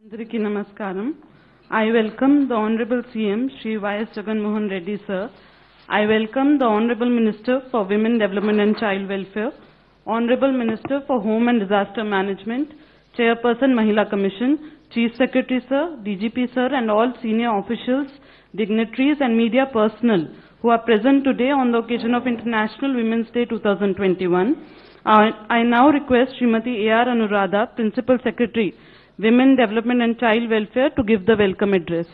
Andariki Namaskaram. I welcome the Honorable CM Shri Y.S. Jagan Mohan Reddy sir. I welcome the Honorable Minister for Women Development and Child Welfare, Honorable Minister for Home and Disaster Management, Chairperson Mahila Commission, Chief Secretary sir, DGP sir and all senior officials, dignitaries and media personnel who are present today on the occasion of International Women's Day 2021. I I now request Srimati A.R. Anuradha, Principal Secretary, Women Development and Child Welfare to give the welcome address.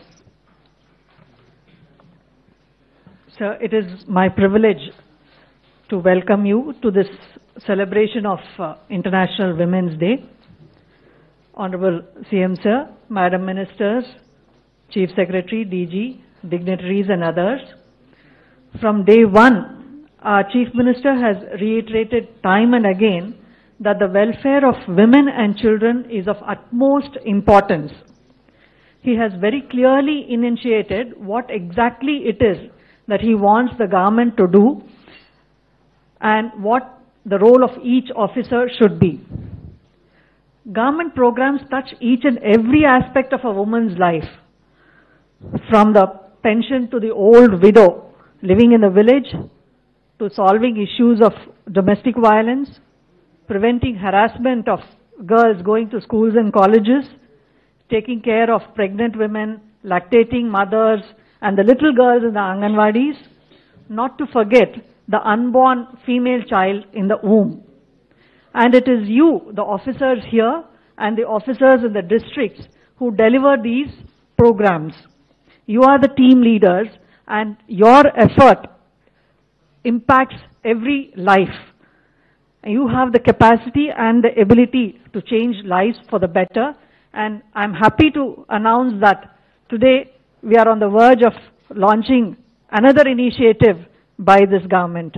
Sir, it is my privilege to welcome you to this celebration of uh, International Women's Day. Honorable CM Sir, Madam Ministers, Chief Secretary, DG, dignitaries and others. From day one, our Chief Minister has reiterated time and again that the welfare of women and children is of utmost importance. He has very clearly enunciated what exactly it is that he wants the government to do and what the role of each officer should be. Government programs touch each and every aspect of a woman's life, from the pension to the old widow living in the village, to solving issues of domestic violence, preventing harassment of girls going to schools and colleges, taking care of pregnant women, lactating mothers, and the little girls in the Anganwadis, not to forget the unborn female child in the womb. And it is you, the officers here, and the officers in the districts who deliver these programs. You are the team leaders, and your effort impacts every life. You have the capacity and the ability to change lives for the better. And I'm happy to announce that today we are on the verge of launching another initiative by this government.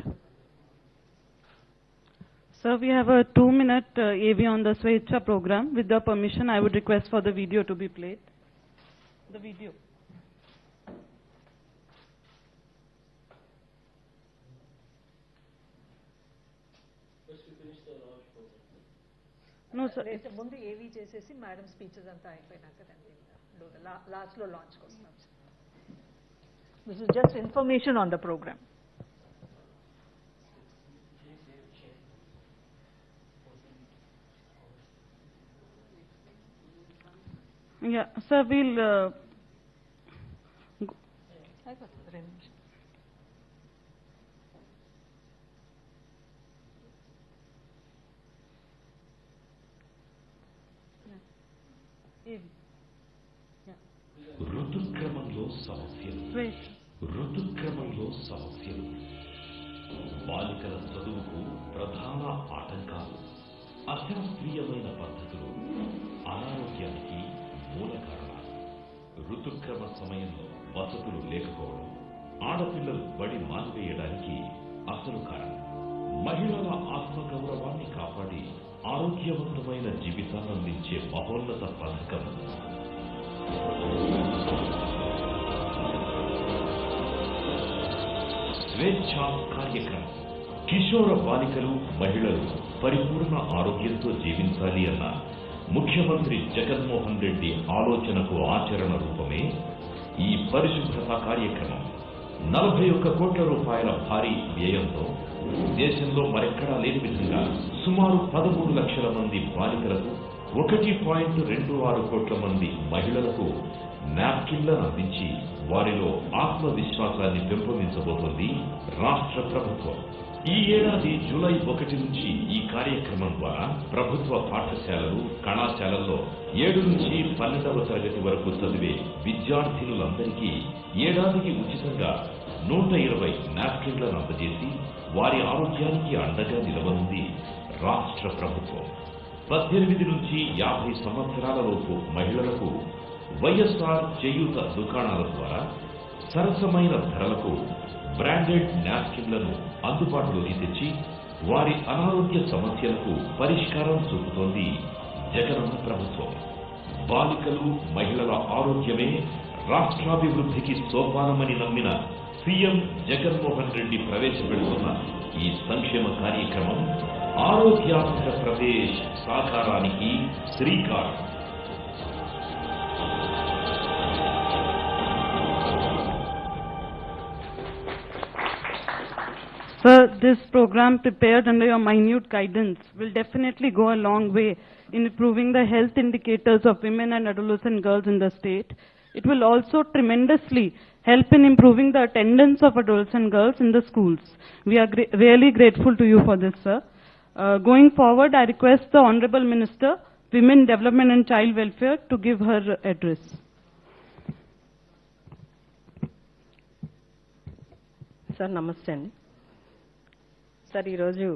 Sir, we have a two-minute uh, AV on the Swecha program. With the permission, I would request for the video to be played. The video. No, sir. అయితే ముందు ఏవి చేసేసి madam speeches అంతా అయిపోయినాక last లో launch వస్తాం this is just information on the program Yeah, sir, we'll. Uh, AV. ఋతుక్రమంలో సమస్యలు Swech. ఋతుక్రమంలో సమస్యలు బాలికల చదువుకు ప్రధాన ఆటంకాలు అశాస్త్రీయమైన పద్ధతులు అనారోగ్యానికి మూల కారణాలు ఋతుక్రమ సమయంలో వసతులు లేకపోవడం ఆడపిల్లలు బడి మానివేయడానికి అసలు కారణం మహిళల ఆత్మగౌరవాన్ని కాపాడి ఆరోగ్యవంతమైన జీవితాన్ని అందించే మహోన్నత పథకం స్వేచ్ఛా కార్యక్రమం కిషోర బాలికలు మహిళలు పరిపూర్ణ ఆరోగ్యంతో జీవించాలి అన్న ముఖ్యమంత్రి జగన్మోహన్ రెడ్డి ఆలోచనకు ఆచరణ రూపమే ఈ పరిశుభ్రత కార్యక్రమం నలభై ఒక్క కోట్ల రూపాయల భారీ వ్యయంతో దేశంలో మరెక్కడా లేని విధంగా సుమారు పదమూడు లక్షల మంది బాలికలకు ఒకటి పాయింట్ రెండు ఆరు కోట్ల మంది మహిళలకు నాప్కిన్లను అందించి వారిలో ఆత్మవిశ్వాసాన్ని పెంపొందించబోతోంది రాష్ట్ర ప్రభుత్వం ఈ ఏడాది జూలై ఒకటి నుంచి ఈ కార్యక్రమం ద్వారా ప్రభుత్వ పాఠశాలలు కళాశాలల్లో ఏడు నుంచి పన్నెండవ తరగతి వరకు చదివే విద్యార్థినులందరికీ ఏడాదికి ఉచితంగా నూట ఇరవై నాప్కిన్లను అందజేసి వారి ఆరోగ్యానికి అండగా నిలవనుంది రాష్ట్ర ప్రభుత్వం పద్దెనిమిది నుంచి యాభై సంవత్సరాల లోపు మహిళలకు వైఎస్ఆర్ చేయూత దుకాణాల ద్వారా సరసమైన ధరలకు బ్రాండెడ్ నాప్కిన్లను అందుబాటులోకి తెచ్చి వారి అనారోగ్య సమస్యలకు పరిష్కారం చూపుతోంది జగనన్న ప్రభుత్వం బాలికలు మహిళల ఆరోగ్యమే రాష్ట్రాభివృద్ధికి సోపానమని నమ్మిన సీఎం జగన్మోహన్ రెడ్డి ప్రవేశపెడుతున్న ఈ సంక్షేమ కార్యక్రమం ఆరోగ్యాంధ్ర ప్రదేశ్ సాకారానికి శ్రీకారం this program prepared under your minute guidance will definitely go a long way in improving the health indicators of women and adolescent girls in the state. It will also tremendously help in improving the attendance of adolescent girls in the schools. We are gra- really grateful to you for this, sir. Uh, going forward, I request the Honorable Minister, Women Development and Child Welfare, to give her address. Sir నమస్తే అండి sir ఈరోజు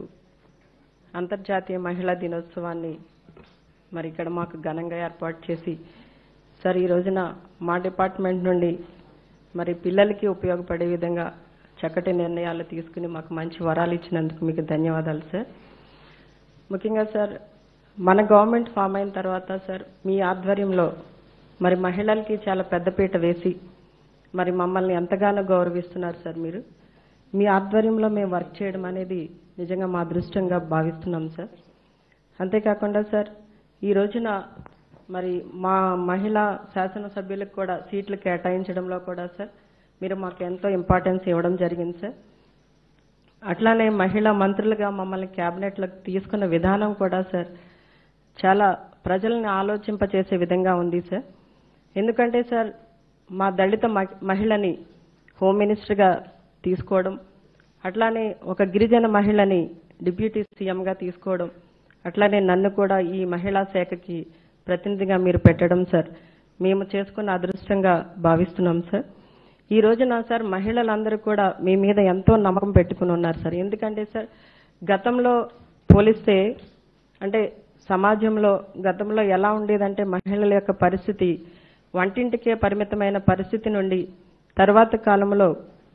అంతర్జాతీయ మహిళా దినోత్సవాన్ని మరి ఇక్కడ మాకు ఘనంగా ఏర్పాటు చేసి సార్ ఈ రోజున మా డిపార్ట్మెంట్ నుండి మరి పిల్లలకి ఉపయోగపడే విధంగా చక్కటి నిర్ణయాలు తీసుకుని మాకు మంచి వరాలు ఇచ్చినందుకు మీకు ధన్యవాదాలు సార్ ముఖ్యంగా సార్ మన గవర్నమెంట్ ఫామ్ అయిన తర్వాత సార్ మీ ఆధ్వర్యంలో మరి మహిళలకి చాలా పెద్దపీట వేసి మరి మమ్మల్ని ఎంతగానో గౌరవిస్తున్నారు సార్ మీరు మీ ఆధ్వర్యంలో మేము వర్క్ చేయడం అనేది నిజంగా మా అదృష్టంగా భావిస్తున్నాం సార్ అంతేకాకుండా సార్ ఈ రోజున మరి మా మహిళా శాసనసభ్యులకు కూడా సీట్లు కేటాయించడంలో కూడా సార్ మీరు మాకు ఎంతో ఇంపార్టెన్స్ ఇవ్వడం జరిగింది సార్ అట్లానే మహిళా మంత్రులుగా మమ్మల్ని క్యాబినెట్లోకి తీసుకున్న విధానం కూడా సార్ చాలా ప్రజల్ని ఆలోచింపచేసే విధంగా ఉంది సార్ ఎందుకంటే సార్ మా దళిత మ- మహిళని హోమ్ మినిస్టర్గా తీసుకోవడం అట్లానే ఒక గిరిజన మహిళని డిప్యూటీ సీఎంగా తీసుకోవడం అట్లానే నన్ను కూడా ఈ మహిళా శాఖకి ప్రతినిధిగా మీరు పెట్టడం సార్ మేము చేసుకున్న అదృష్టంగా భావిస్తున్నాం సార్ ఈ రోజున సార్ మహిళలందరూ కూడా మీ మీద ఎంతో నమ్మకం పెట్టుకుని ఉన్నారు సార్ ఎందుకంటే సార్ గతంలో పోలిస్తే అంటే సమాజంలో గతంలో ఎలా ఉండేదంటే మహిళల యొక్క పరిస్థితి వంటింటికే పరిమితమైన పరిస్థితి నుండి తర్వాత కాలంలో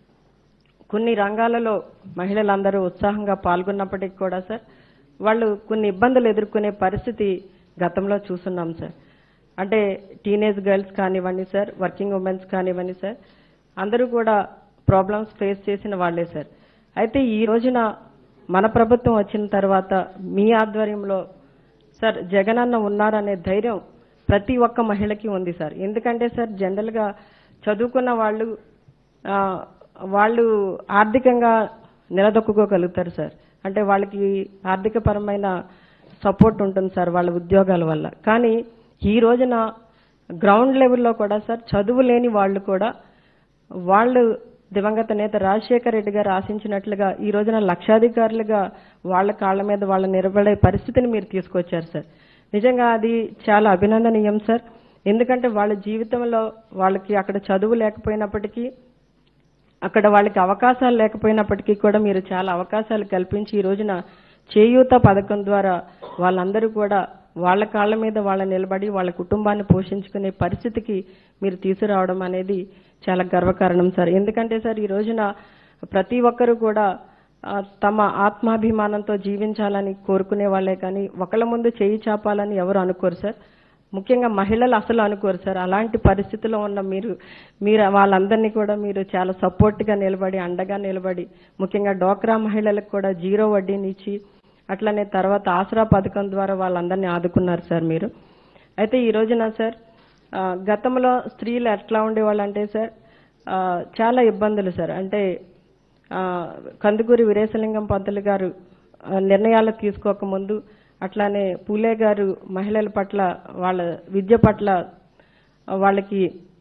కొన్ని రంగాలలో మహిళలందరూ ఉత్సాహంగా పాల్గొన్నప్పటికీ కూడా సార్ వాళ్ళు కొన్ని ఇబ్బందులు ఎదుర్కొనే పరిస్థితి గతంలో చూస్తున్నాం సార్ అంటే టీనేజ్ గర్ల్స్ కానివ్వండి సార్ వర్కింగ్ ఉమెన్స్ కానివ్వండి సార్ అందరూ కూడా ప్రాబ్లమ్స్ ఫేస్ చేసిన వాళ్ళే సార్ అయితే ఈ రోజున మన ప్రభుత్వం వచ్చిన తర్వాత మీ ఆధ్వర్యంలో సార్ జగనన్న ఉన్నారనే ధైర్యం ప్రతి ఒక్క మహిళకి ఉంది సార్ ఎందుకంటే సార్ జనరల్గా చదువుకున్న వాళ్ళు ఆ, వాళ్ళు ఆర్థికంగా నిలదొక్కుకోగలుగుతారు సార్ అంటే వాళ్ళకి ఆర్థిక పరమైన సపోర్ట్ ఉంటుంది సార్ వాళ్ళ ఉద్యోగాల వల్ల కానీ ఈ రోజున గ్రౌండ్ లెవెల్లో కూడా సార్ చదువు లేని వాళ్ళు కూడా వాళ్ళు దివంగత నేత రాజశేఖర రెడ్డి గారు ఆశించినట్లుగా ఈ రోజున లక్షాధికారులుగా వాళ్ళ కాళ్ళ మీద వాళ్ళ నిలబడే పరిస్థితిని మీరు తీసుకొచ్చారు సార్ నిజంగా అది చాలా అభినందనీయం సార్ ఎందుకంటే వాళ్ళ జీవితంలో వాళ్ళకి అక్కడ చదువు లేకపోయినప్పటికీ అక్కడ వాళ్ళకి అవకాశాలు లేకపోయినప్పటికీ కూడా మీరు చాలా అవకాశాలు కల్పించి ఈ రోజున చేయూత పథకం ద్వారా వాళ్ళందరూ కూడా వాళ్ళ కాళ్ళ మీద వాళ్ళ నిలబడి వాళ్ళ కుటుంబాన్ని పోషించుకునే పరిస్థితికి మీరు తీసుకురావడం అనేది చాలా గర్వకారణం సార్ ఎందుకంటే సార్ ఈ రోజున ప్రతి ఒక్కరూ కూడా ఆ, తమ ఆత్మాభిమానంతో జీవించాలని కోరుకునే వాళ్ళే కానీ ఒకళ్ళ ముందు చేయి చాపాలని ఎవరు అనుకోరు సార్ ముఖ్యంగా మహిళలు అసలు అనుకోరు సార్ అలాంటి పరిస్థితిలో ఉన్న మీరు మీరు వాళ్ళందరినీ కూడా మీరు చాలా సపోర్ట్గా నిలబడి అండగా నిలబడి ముఖ్యంగా డోక్రా మహిళలకు కూడా జీరో వడ్డీని ఇచ్చి అట్లనే తర్వాత ఆసరా పథకం ద్వారా వాళ్ళందరినీ ఆదుకున్నారు సార్ మీరు అయితే ఈ రోజున సార్ ఆ, గతంలో స్త్రీలు ఎట్లా ఉండేవాళ్ళు అంటే సార్ ఆ, చాలా ఇబ్బందులు సార్ అంటే ఆ, కందుకూరి వీరేశలింగం పంతులు గారు ఆ, నిర్ణయాలు తీసుకోకముందు అట్లానే పూలే గారు మహిళల పట్ల వాళ్ళ విద్య పట్ల ఆ, వాళ్ళకి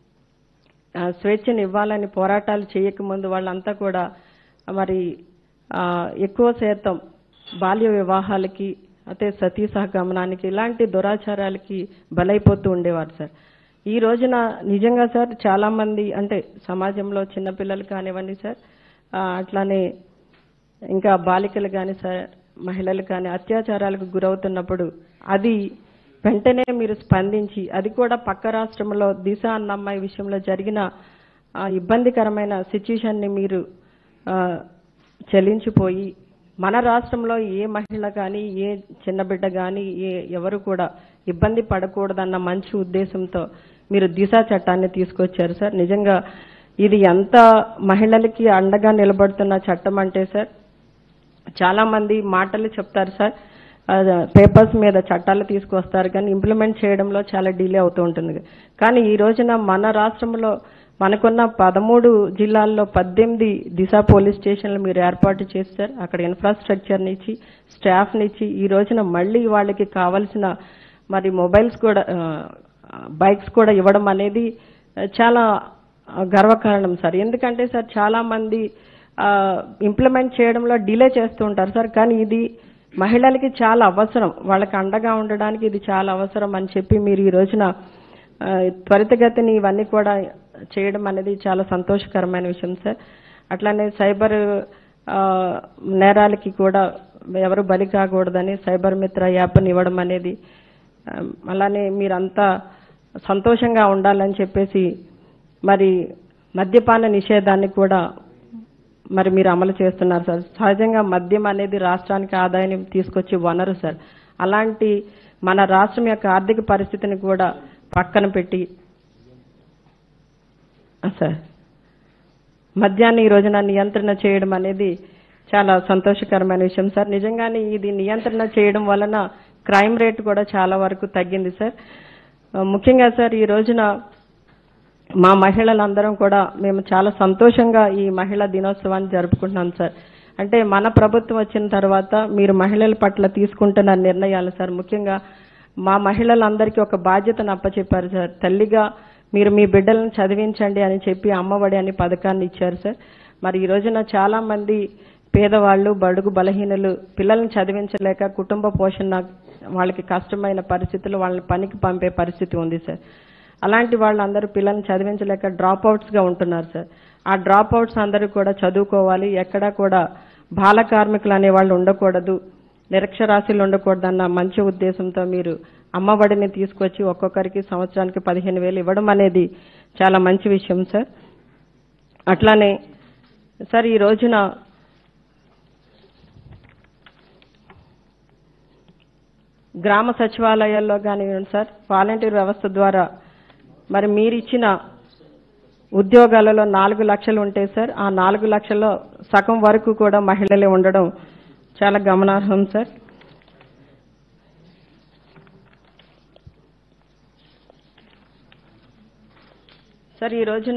ఆ, స్వేచ్ఛను ఇవ్వాలని పోరాటాలు చేయకముందు వాళ్ళంతా కూడా మరి ఆ, ఎక్కువ శాతం బాల్య వివాహాలకి అయితే సతీ సహగమనానికి ఇలాంటి దురాచారాలకి బలైపోతూ ఉండేవారు సార్ ఈ రోజున నిజంగా సార్ చాలా మంది అంటే సమాజంలో చిన్నపిల్లలు కానివ్వండి సార్ ఆ, అట్లానే ఇంకా బాలికలు కానీ సార్ మహిళలు కానీ అత్యాచారాలకు గురవుతున్నప్పుడు అది వెంటనే మీరు స్పందించి అది కూడా పక్క రాష్ట్రంలో దిశ అన్న అమ్మాయి విషయంలో జరిగిన ఆ, ఇబ్బందికరమైన సిచ్యుయేషన్ని మీరు ఆ, చెల్లించిపోయి మన రాష్ట్రంలో ఏ మహిళ కానీ ఏ చిన్న బిడ్డ కానీ ఏ ఎవరు కూడా ఇబ్బంది పడకూడదన్న మంచి ఉద్దేశంతో మీరు దిశ చట్టాన్ని తీసుకొచ్చారు సార్ నిజంగా ఇది ఎంత మహిళలకి అండగా నిలబడుతున్న చట్టం అంటే సార్ చాలా మంది మాటలు చెప్తారు సార్ పేపర్స్ మీద చట్టాలు తీసుకొస్తారు కానీ ఇంప్లిమెంట్ చేయడంలో చాలా డిలే అవుతూ ఉంటుంది కానీ ఈ రోజున మన రాష్ట్రంలో మనకున్న పదమూడు జిల్లాల్లో పద్దెనిమిది దిశ పోలీస్ స్టేషన్లు మీరు ఏర్పాటు చేస్తారు అక్కడ ఇన్ఫ్రాస్ట్రక్చర్ని ఇచ్చి స్టాఫ్ని ఇచ్చి ఈ రోజున మళ్ళీ వాళ్ళకి కావలసిన మరి మొబైల్స్ కూడా ఆ, బైక్స్ కూడా ఇవ్వడం అనేది ఆ, చాలా ఆ, గర్వకారణం సార్ ఎందుకంటే సార్ చాలా మంది ఇంప్లిమెంట్ చేయడంలో డిలే చేస్తూ ఉంటారు సార్ కానీ ఇది మహిళలకి చాలా అవసరం వాళ్ళకి అండగా ఉండడానికి ఇది చాలా అవసరం అని చెప్పి మీరు ఈ రోజున ఆ, త్వరితగతిని ఇవన్నీ కూడా చేయడం అనేది చాలా సంతోషకరమైన విషయం సార్ అట్లానే సైబర్ ఆ, నేరాలకి కూడా ఎవరు బలి కాకూడదని సైబర్ మిత్ర యాప్ని ఇవ్వడం అనేది ఆ, అలానే మీరంతా సంతోషంగా ఉండాలని చెప్పేసి మరి మద్యపాన నిషేధాన్ని కూడా మరి మీరు అమలు చేస్తున్నారు సార్ సహజంగా మద్యం అనేది రాష్ట్రానికి ఆదాయాన్ని తీసుకొచ్చే వనరు సార్ అలాంటి మన రాష్ట్రం యొక్క ఆర్థిక పరిస్థితిని కూడా పక్కన పెట్టి ఆ, సార్ మద్యాన్ని ఈ రోజున నియంత్రణ చేయడం అనేది చాలా సంతోషకరమైన విషయం సార్ నిజంగానే ఇది నియంత్రణ చేయడం వలన క్రైమ్ రేట్ కూడా చాలా వరకు తగ్గింది సార్ ఆ, ముఖ్యంగా సార్ ఈ రోజున మా మహిళలందరం కూడా మేము చాలా సంతోషంగా ఈ మహిళా దినోత్సవాన్ని జరుపుకుంటున్నాం సార్ అంటే మన ప్రభుత్వం వచ్చిన తర్వాత మీరు మహిళల పట్ల తీసుకుంటున్న నిర్ణయాలు సార్ ముఖ్యంగా మా మహిళలందరికీ ఒక బాధ్యతను అప్పచెప్పారు సార్ తల్లిగా మీరు మీ బిడ్డలను చదివించండి అని చెప్పి అమ్మఒడి అనే పథకాన్ని ఇచ్చారు సార్ మరి ఈ రోజున చాలా మంది పేదవాళ్ళు బడుగు బలహీనులు పిల్లల్ని చదివించలేక కుటుంబ పోషణ వాళ్ళకి కష్టమైన పరిస్థితులు వాళ్ళని పనికి పంపే పరిస్థితి ఉంది సార్ అలాంటి వాళ్ళందరూ పిల్లల్ని చదివించలేక డ్రాప్ అవుట్స్ గా ఉంటున్నారు సార్ ఆ డ్రాప్ అవుట్స్ అందరూ కూడా చదువుకోవాలి ఎక్కడా కూడా బాల కార్మికులు అనే వాళ్ళు ఉండకూడదు నిరక్షరాస్యులు ఉండకూడదన్న మంచి ఉద్దేశంతో మీరు అమ్మఒడిని తీసుకొచ్చి ఒక్కొక్కరికి సంవత్సరానికి పదిహేను వేలు ఇవ్వడం అనేది చాలా మంచి విషయం సార్ అట్లానే సార్ ఈ రోజున గ్రామ సచివాలయాల్లో కానివ్వండి సార్ వాలంటీర్ వ్యవస్థ ద్వారా మరి మీరు ఇచ్చిన ఉద్యోగాలలో నాలుగు లక్షలు ఉంటాయి సార్ ఆ నాలుగు లక్షల్లో సగం వరకు కూడా మహిళలే ఉండడం చాలా గమనార్హం సార్ సార్ ఈ రోజున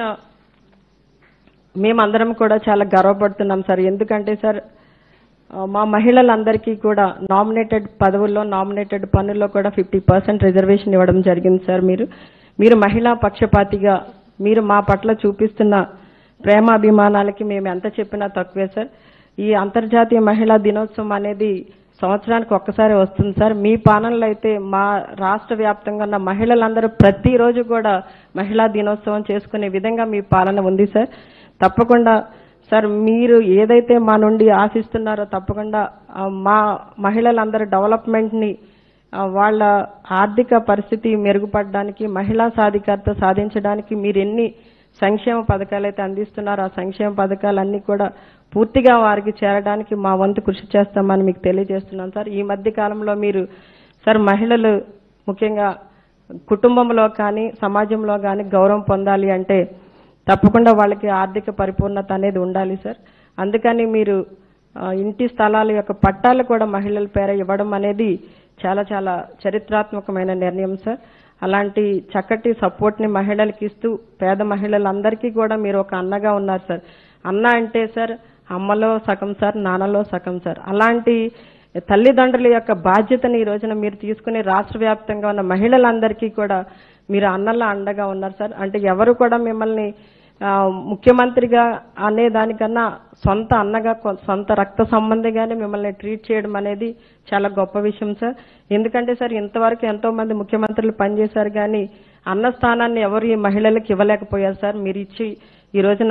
మేమందరం కూడా చాలా గర్వపడుతున్నాం సార్ ఎందుకంటే సార్ ఆ, మా మహిళలందరికీ కూడా నామినేటెడ్ పదవుల్లో నామినేటెడ్ పనుల్లో కూడా ఫిఫ్టీ పర్సెంట్ రిజర్వేషన్ ఇవ్వడం జరిగింది సార్ మీరు మీరు మహిళా పక్షపాతిగా మీరు మా పట్ల చూపిస్తున్న ప్రేమాభిమానాలకి మేము ఎంత చెప్పినా తక్కువే సార్ ఈ అంతర్జాతీయ మహిళా దినోత్సవం అనేది సంవత్సరానికి ఒక్కసారి వస్తుంది సార్ మీ పాలనలో అయితే మా రాష్ట్ర వ్యాప్తంగా ఉన్న మహిళలందరూ ప్రతిరోజు కూడా మహిళా దినోత్సవం చేసుకునే విధంగా మీ పాలన ఉంది సార్ తప్పకుండా సార్ మీరు ఏదైతే మా నుండి ఆశిస్తున్నారో తప్పకుండా ఆ, మా మహిళలందరి డెవలప్మెంట్ని ఆ, వాళ్ళ ఆర్థిక పరిస్థితి మెరుగుపడడానికి మహిళా సాధికారత సాధించడానికి మీరు ఎన్ని సంక్షేమ పథకాలు అయితే అందిస్తున్నారో ఆ సంక్షేమ పథకాలన్నీ కూడా పూర్తిగా వారికి చేరడానికి మా వంతు కృషి చేస్తామని మీకు తెలియజేస్తున్నాను సార్ ఈ మధ్య కాలంలో మీరు సార్ మహిళలు ముఖ్యంగా కుటుంబంలో కానీ సమాజంలో కానీ గౌరవం పొందాలి అంటే తప్పకుండా వాళ్ళకి ఆర్థిక పరిపూర్ణత అనేది ఉండాలి సార్ అందుకని మీరు ఆ, ఇంటి స్థలాల యొక్క పట్టాలు కూడా మహిళల పేర ఇవ్వడం అనేది చాలా చాలా చరిత్రాత్మకమైన నిర్ణయం సార్ అలాంటి చక్కటి సపోర్ట్ని మహిళలకి ఇస్తూ పేద మహిళలందరికీ కూడా మీరు ఒక అన్నగా ఉన్నారు సార్ అన్న అంటే సార్ అమ్మలో సగం సార్ నాన్నలో సగం సార్ అలాంటి తల్లిదండ్రుల యొక్క బాధ్యతని ఈ రోజున మీరు తీసుకుని రాష్ట్ర వ్యాప్తంగా ఉన్న మహిళలందరికీ కూడా మీరు అన్నలా అండగా ఉన్నారు సార్ అంటే ఎవరు కూడా మిమ్మల్ని ఆ, ముఖ్యమంత్రిగా అనే దానికన్నా సొంత అన్నగా కొ- సొంత రక్త సంబంధిగానే మిమ్మల్ని ట్రీట్ చేయడం అనేది చాలా గొప్ప విషయం సార్ ఎందుకంటే సార్ ఇంతవరకు ఎంతో మంది ముఖ్యమంత్రులు పనిచేశారు కానీ అన్న స్థానాన్ని ఎవరు ఈ మహిళలకు ఇవ్వలేకపోయారు సార్ మీరు ఇచ్చి ఈ రోజున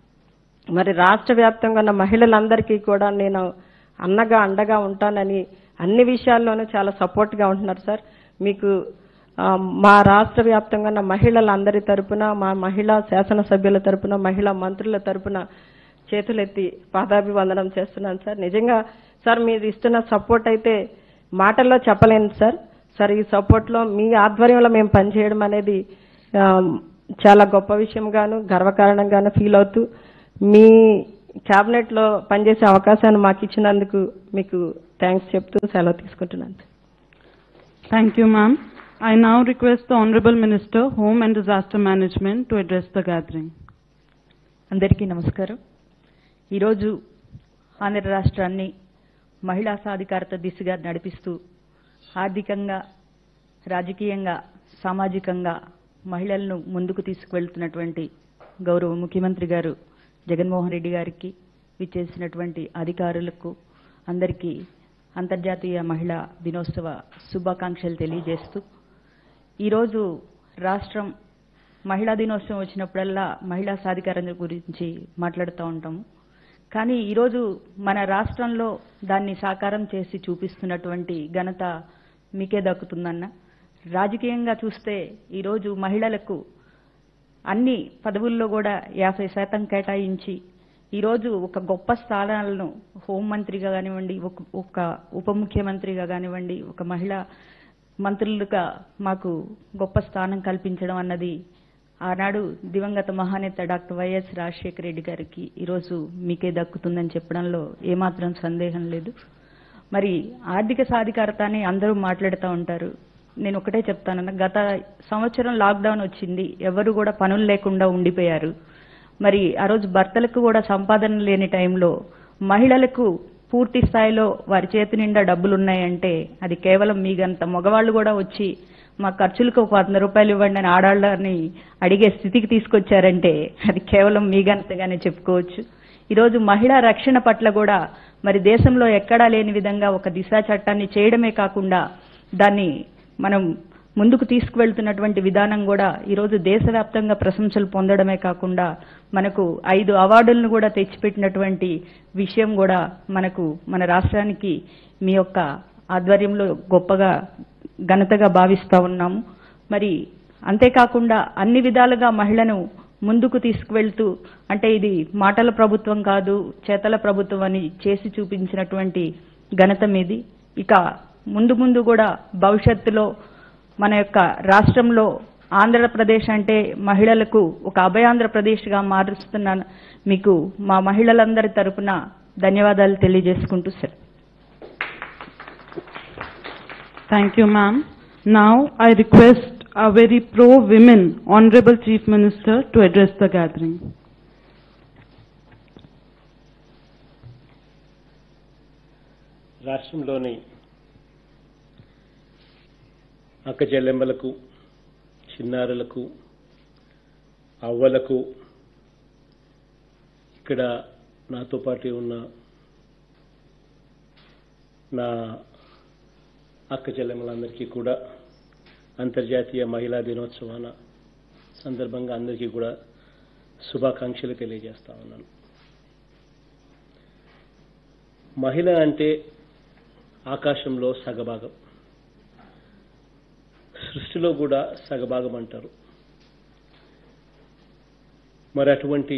మరి రాష్ట్ర వ్యాప్తంగా ఉన్న మహిళలందరికీ కూడా నేను అన్నగా అండగా ఉంటానని అన్ని విషయాల్లోనూ చాలా సపోర్ట్గా ఉంటున్నారు సార్ మీకు ఆ, మా రాష్ట్ర వ్యాప్తంగా ఉన్న మహిళలందరి తరపున మా మహిళా శాసనసభ్యుల తరపున మహిళా మంత్రుల తరపున చేతులెత్తి పాదాభివందనం చేస్తున్నాను సార్ నిజంగా సార్ మీరు ఇస్తున్న సపోర్ట్ అయితే మాటల్లో చెప్పలేను సార్ సార్ ఈ సపోర్ట్లో మీ ఆధ్వర్యంలో మేము పనిచేయడం అనేది ఆ, చాలా గొప్ప విషయంగాను గర్వకారణంగాను ఫీల్ అవుతూ మీ క్యాబినెట్లో పనిచేసే అవకాశాన్ని మాకు ఇచ్చినందుకు మీకు థ్యాంక్స్ చెప్తూ సెలవు తీసుకుంటున్నాను Thank you, ma'am. I now request the Honorable Minister, Home and Disaster Management to address the gathering. అందరికీ నమస్కారం ఈరోజు ఆంధ్ర రాష్ట్రాన్ని మహిళా సాధికారత దిశగా నడిపిస్తూ ఆర్థికంగా రాజకీయంగా సామాజికంగా మహిళలను ముందుకు తీసుకువెళ్తున్నటువంటి గౌరవ ముఖ్యమంత్రి గారు జగన్మోహన్ రెడ్డి గారికి విచ్చేసినటువంటి అధికారులకు అందరికీ అంతర్జాతీయ మహిళా దినోత్సవ శుభాకాంక్షలు తెలియజేస్తూ ఈరోజు రాష్ట్రం మహిళా దినోత్సవం వచ్చినప్పుడల్లా మహిళా సాధికారత గురించి మాట్లాడుతూ ఉంటాము కానీ ఈరోజు మన రాష్ట్రంలో దాన్ని సాకారం చేసి చూపిస్తున్నటువంటి ఘనత మీకే దక్కుతుందన్న రాజకీయంగా చూస్తే ఈరోజు మహిళలకు అన్ని పదవుల్లో కూడా యాభై శాతం కేటాయించి ఈరోజు ఒక గొప్ప స్థానాలను హోంమంత్రిగా కానివ్వండి ఒక ఒక ఉప ముఖ్యమంత్రిగా కానివ్వండి ఒక మహిళా మంత్రులుగా మాకు గొప్ప స్థానం కల్పించడం అన్నది ఆనాడు దివంగత మహానేత డాక్టర్ వైఎస్ రాజశేఖర రెడ్డి గారికి ఈరోజు మీకే దక్కుతుందని చెప్పడంలో ఏమాత్రం సందేహం లేదు మరి ఆర్థిక సాధికారత అని అందరూ మాట్లాడుతూ ఉంటారు నేను ఒకటే చెప్తానన్న గత సంవత్సరం లాక్డౌన్ వచ్చింది ఎవరు కూడా పనులు లేకుండా ఉండిపోయారు మరి ఆ రోజు భర్తలకు కూడా సంపాదన లేని టైంలో మహిళలకు పూర్తి స్థాయిలో వారి చేతి నిండా డబ్బులు ఉన్నాయంటే అది కేవలం మీగంత మగవాళ్ళు కూడా వచ్చి మా ఖర్చులకు ఒక వంద రూపాయలు ఇవ్వండి అని ఆడాళ్ళని అడిగే స్థితికి తీసుకొచ్చారంటే అది కేవలం మీగంతగానే చెప్పుకోవచ్చు ఈరోజు మహిళా రక్షణ పట్ల కూడా మరి దేశంలో ఎక్కడా లేని విధంగా ఒక దిశా చట్టాన్ని చేయడమే కాకుండా దాన్ని మనం ముందుకు తీసుకువెళ్తున్నటువంటి విధానం కూడా ఈరోజు దేశవ్యాప్తంగా ప్రశంసలు పొందడమే కాకుండా మనకు ఐదు అవార్డులను కూడా తెచ్చిపెట్టినటువంటి విషయం కూడా మనకు మన రాష్ట్రానికి మీ యొక్క ఆధ్వర్యంలో గొప్పగా ఘనతగా భావిస్తా ఉన్నాము మరి అంతేకాకుండా అన్ని విధాలుగా మహిళను ముందుకు తీసుకువెళ్తూ అంటే ఇది మాటల ప్రభుత్వం కాదు చేతల ప్రభుత్వం అని చేసి చూపించినటువంటి ఘనత మీది ఇక ముందు ముందు కూడా భవిష్యత్తులో మన యొక్క రాష్ట్రంలో ఆంధ్రప్రదేశ్ అంటే మహిళలకు ఒక అభయాంధ్రప్రదేశ్గా మారుస్తున్నాను మీకు మా మహిళలందరి తరపున ధన్యవాదాలు తెలియజేసుకుంటూ sir Thank you, ma'am. Now I request a very pro-women Honorable Chief Minister to address the gathering. రాష్ట్రంలోని అక్క చెల్లెమ్మలకు చిన్నారులకు అవ్వలకు ఇక్కడ నాతో పాటు ఉన్న నా అక్క చెల్లెమ్మలందరికీ కూడా అంతర్జాతీయ మహిళా దినోత్సవాన సందర్భంగా అందరికీ కూడా శుభాకాంక్షలు తెలియజేస్తా ఉన్నాను మహిళ అంటే ఆకాశంలో సగభాగం సృష్టిలో కూడా సగభాగం అంటారు మరి అటువంటి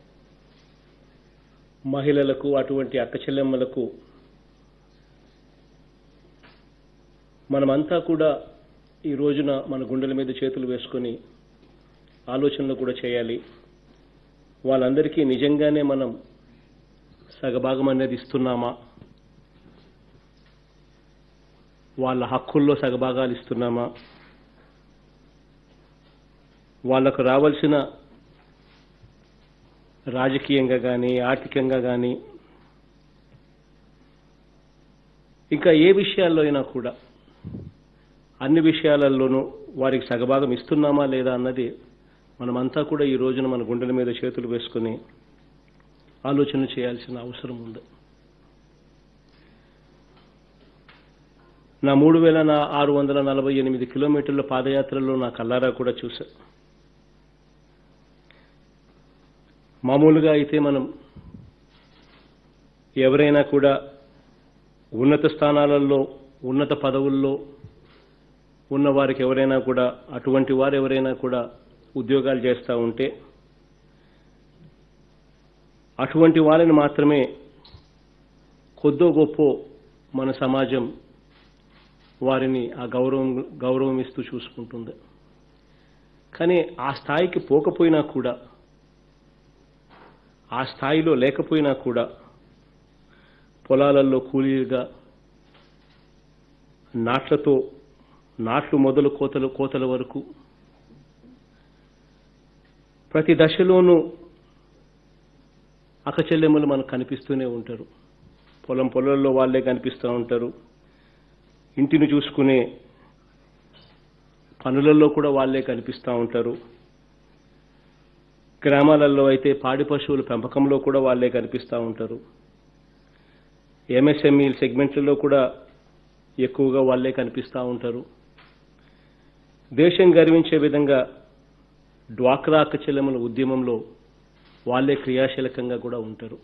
మహిళలకు అటువంటి అక్క చెల్లెమ్మలకు మనమంతా కూడా ఈ రోజున మన గుండెల మీద చేతులు వేసుకొని ఆలోచనలు కూడా చేయాలి వాళ్ళందరికీ నిజంగానే మనం సగభాగం అనేది ఇస్తున్నామా వాళ్ళ హక్కుల్లో సగభాగాలు ఇస్తున్నామా వాళ్లకు రావాల్సిన రాజకీయంగా కానీ ఆర్థికంగా కానీ ఇంకా ఏ విషయాల్లో అయినా కూడా అన్ని విషయాలలోనూ వారికి సగభాగం ఇస్తున్నామా లేదా అన్నది మనమంతా కూడా ఈ రోజున మన గుండెల మీద చేతులు వేసుకొని ఆలోచన చేయాల్సిన అవసరం ఉంది నా మూడు వేల నా ఆరు వందల నలభై ఎనిమిది కిలోమీటర్ల పాదయాత్రలో నా కల్లారా కూడా చూసా మామూలుగా అయితే మనం ఎవరైనా కూడా ఉన్నత స్థానాలలో ఉన్నత పదవుల్లో ఉన్న వారికి ఎవరైనా కూడా అటువంటి వారు ఎవరైనా కూడా ఉద్యోగాలు చేస్తూ ఉంటే అటువంటి వారిని మాత్రమే కొద్దో గొప్ప మన సమాజం వారిని ఆ గౌరవం గౌరవం ఇస్తూ చూసుకుంటుంది కానీ ఆ స్థాయికి పోకపోయినా కూడా ఆ స్థాయిలో లేకపోయినా కూడా పొలాలలో కూలీలుగా నాట్లతో నాట్లు మొదలు కోతలు కోతల వరకు ప్రతి దశలోనూ అక్క చెల్లెమ్మలు మనకు కనిపిస్తూనే ఉంటారు పొలం పొలాల్లో వాళ్ళే కనిపిస్తూ ఉంటారు ఇంటిని చూసుకునే పనులలో కూడా వాళ్ళే కనిపిస్తూ ఉంటారు గ్రామాలలో అయితే పాడి పశువుల పెంపకంలో కూడా వాళ్ళే కనిపిస్తూ ఉంటారు ఎంఎస్ఎంఈ సెగ్మెంట్లలో కూడా ఎక్కువగా వాళ్ళే కనిపిస్తూ ఉంటారు దేశం గర్వించే విధంగా డ్వాక్రా అక్క చెల్లెమ్మల ఉద్యమంలో వాళ్ళే క్రియాశీలకంగా కూడా ఉంటారు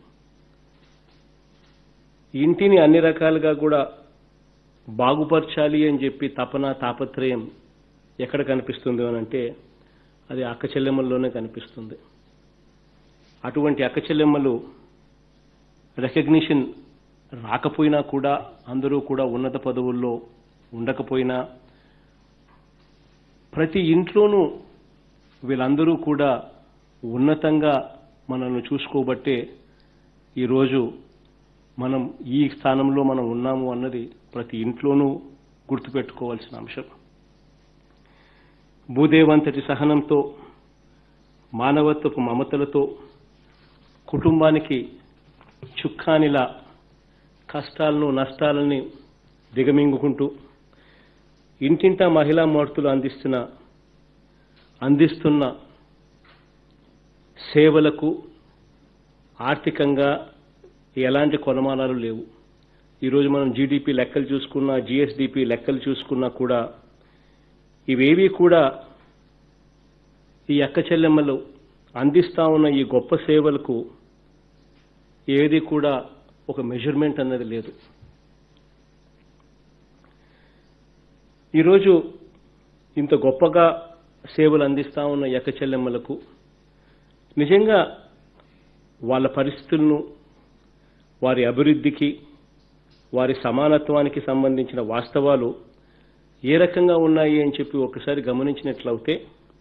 ఇంటిని అన్ని రకాలుగా కూడా బాగుపరచాలి అని చెప్పి తపన తాపత్రయం ఎక్కడ కనిపిస్తుంది అని అంటే అది అక్క చెల్లెమ్మల్లోనే కనిపిస్తుంది అటువంటి అక్క చెల్లెమ్మలు రికగ్నిషన్ రాకపోయినా కూడా అందరూ కూడా ఉన్నత పదవుల్లో ఉండకపోయినా ప్రతి ఇంట్లోనూ వీళ్ళందరూ కూడా ఉన్నతంగా మనల్ని చూసుకోబట్టే ఈరోజు మనం ఈ స్థానంలో మనం ఉన్నాము అన్నది ప్రతి ఇంట్లోనూ గుర్తుపెట్టుకోవాల్సిన అంశం భూదేవంతటి సహనంతో మానవత్వపు మమతలతో కుటుంబానికి చుక్కానిలా కష్టాలను నష్టాలని దిగమింగుకుంటూ ఇంటింటా మహిళా మూర్తులు అందిస్తున్న అందిస్తున్న సేవలకు ఆర్థికంగా ఎలాంటి కొనమానాలు లేవు ఈరోజు మనం జీడిపి లెక్కలు చూసుకున్నా జిఎస్డిపి లెక్కలు చూసుకున్నా కూడా ఇవేవి కూడా ఈ అక్క చెల్లెమ్మలు అందిస్తా ఉన్న ఈ గొప్ప సేవలకు ఏది కూడా ఒక మెజర్మెంట్ అన్నది లేదు ఈరోజు ఇంత గొప్పగా సేవలు అందిస్తా ఉన్న ఈ అక్క చెల్లెమ్మలకు నిజంగా వాళ్ళ పరిస్థితులను వారి అభివృద్ధికి వారి సమానత్వానికి సంబంధించిన వాస్తవాలు ఏ రకంగా ఉన్నాయి అని చెప్పి ఒకసారి గమనించినట్లయితే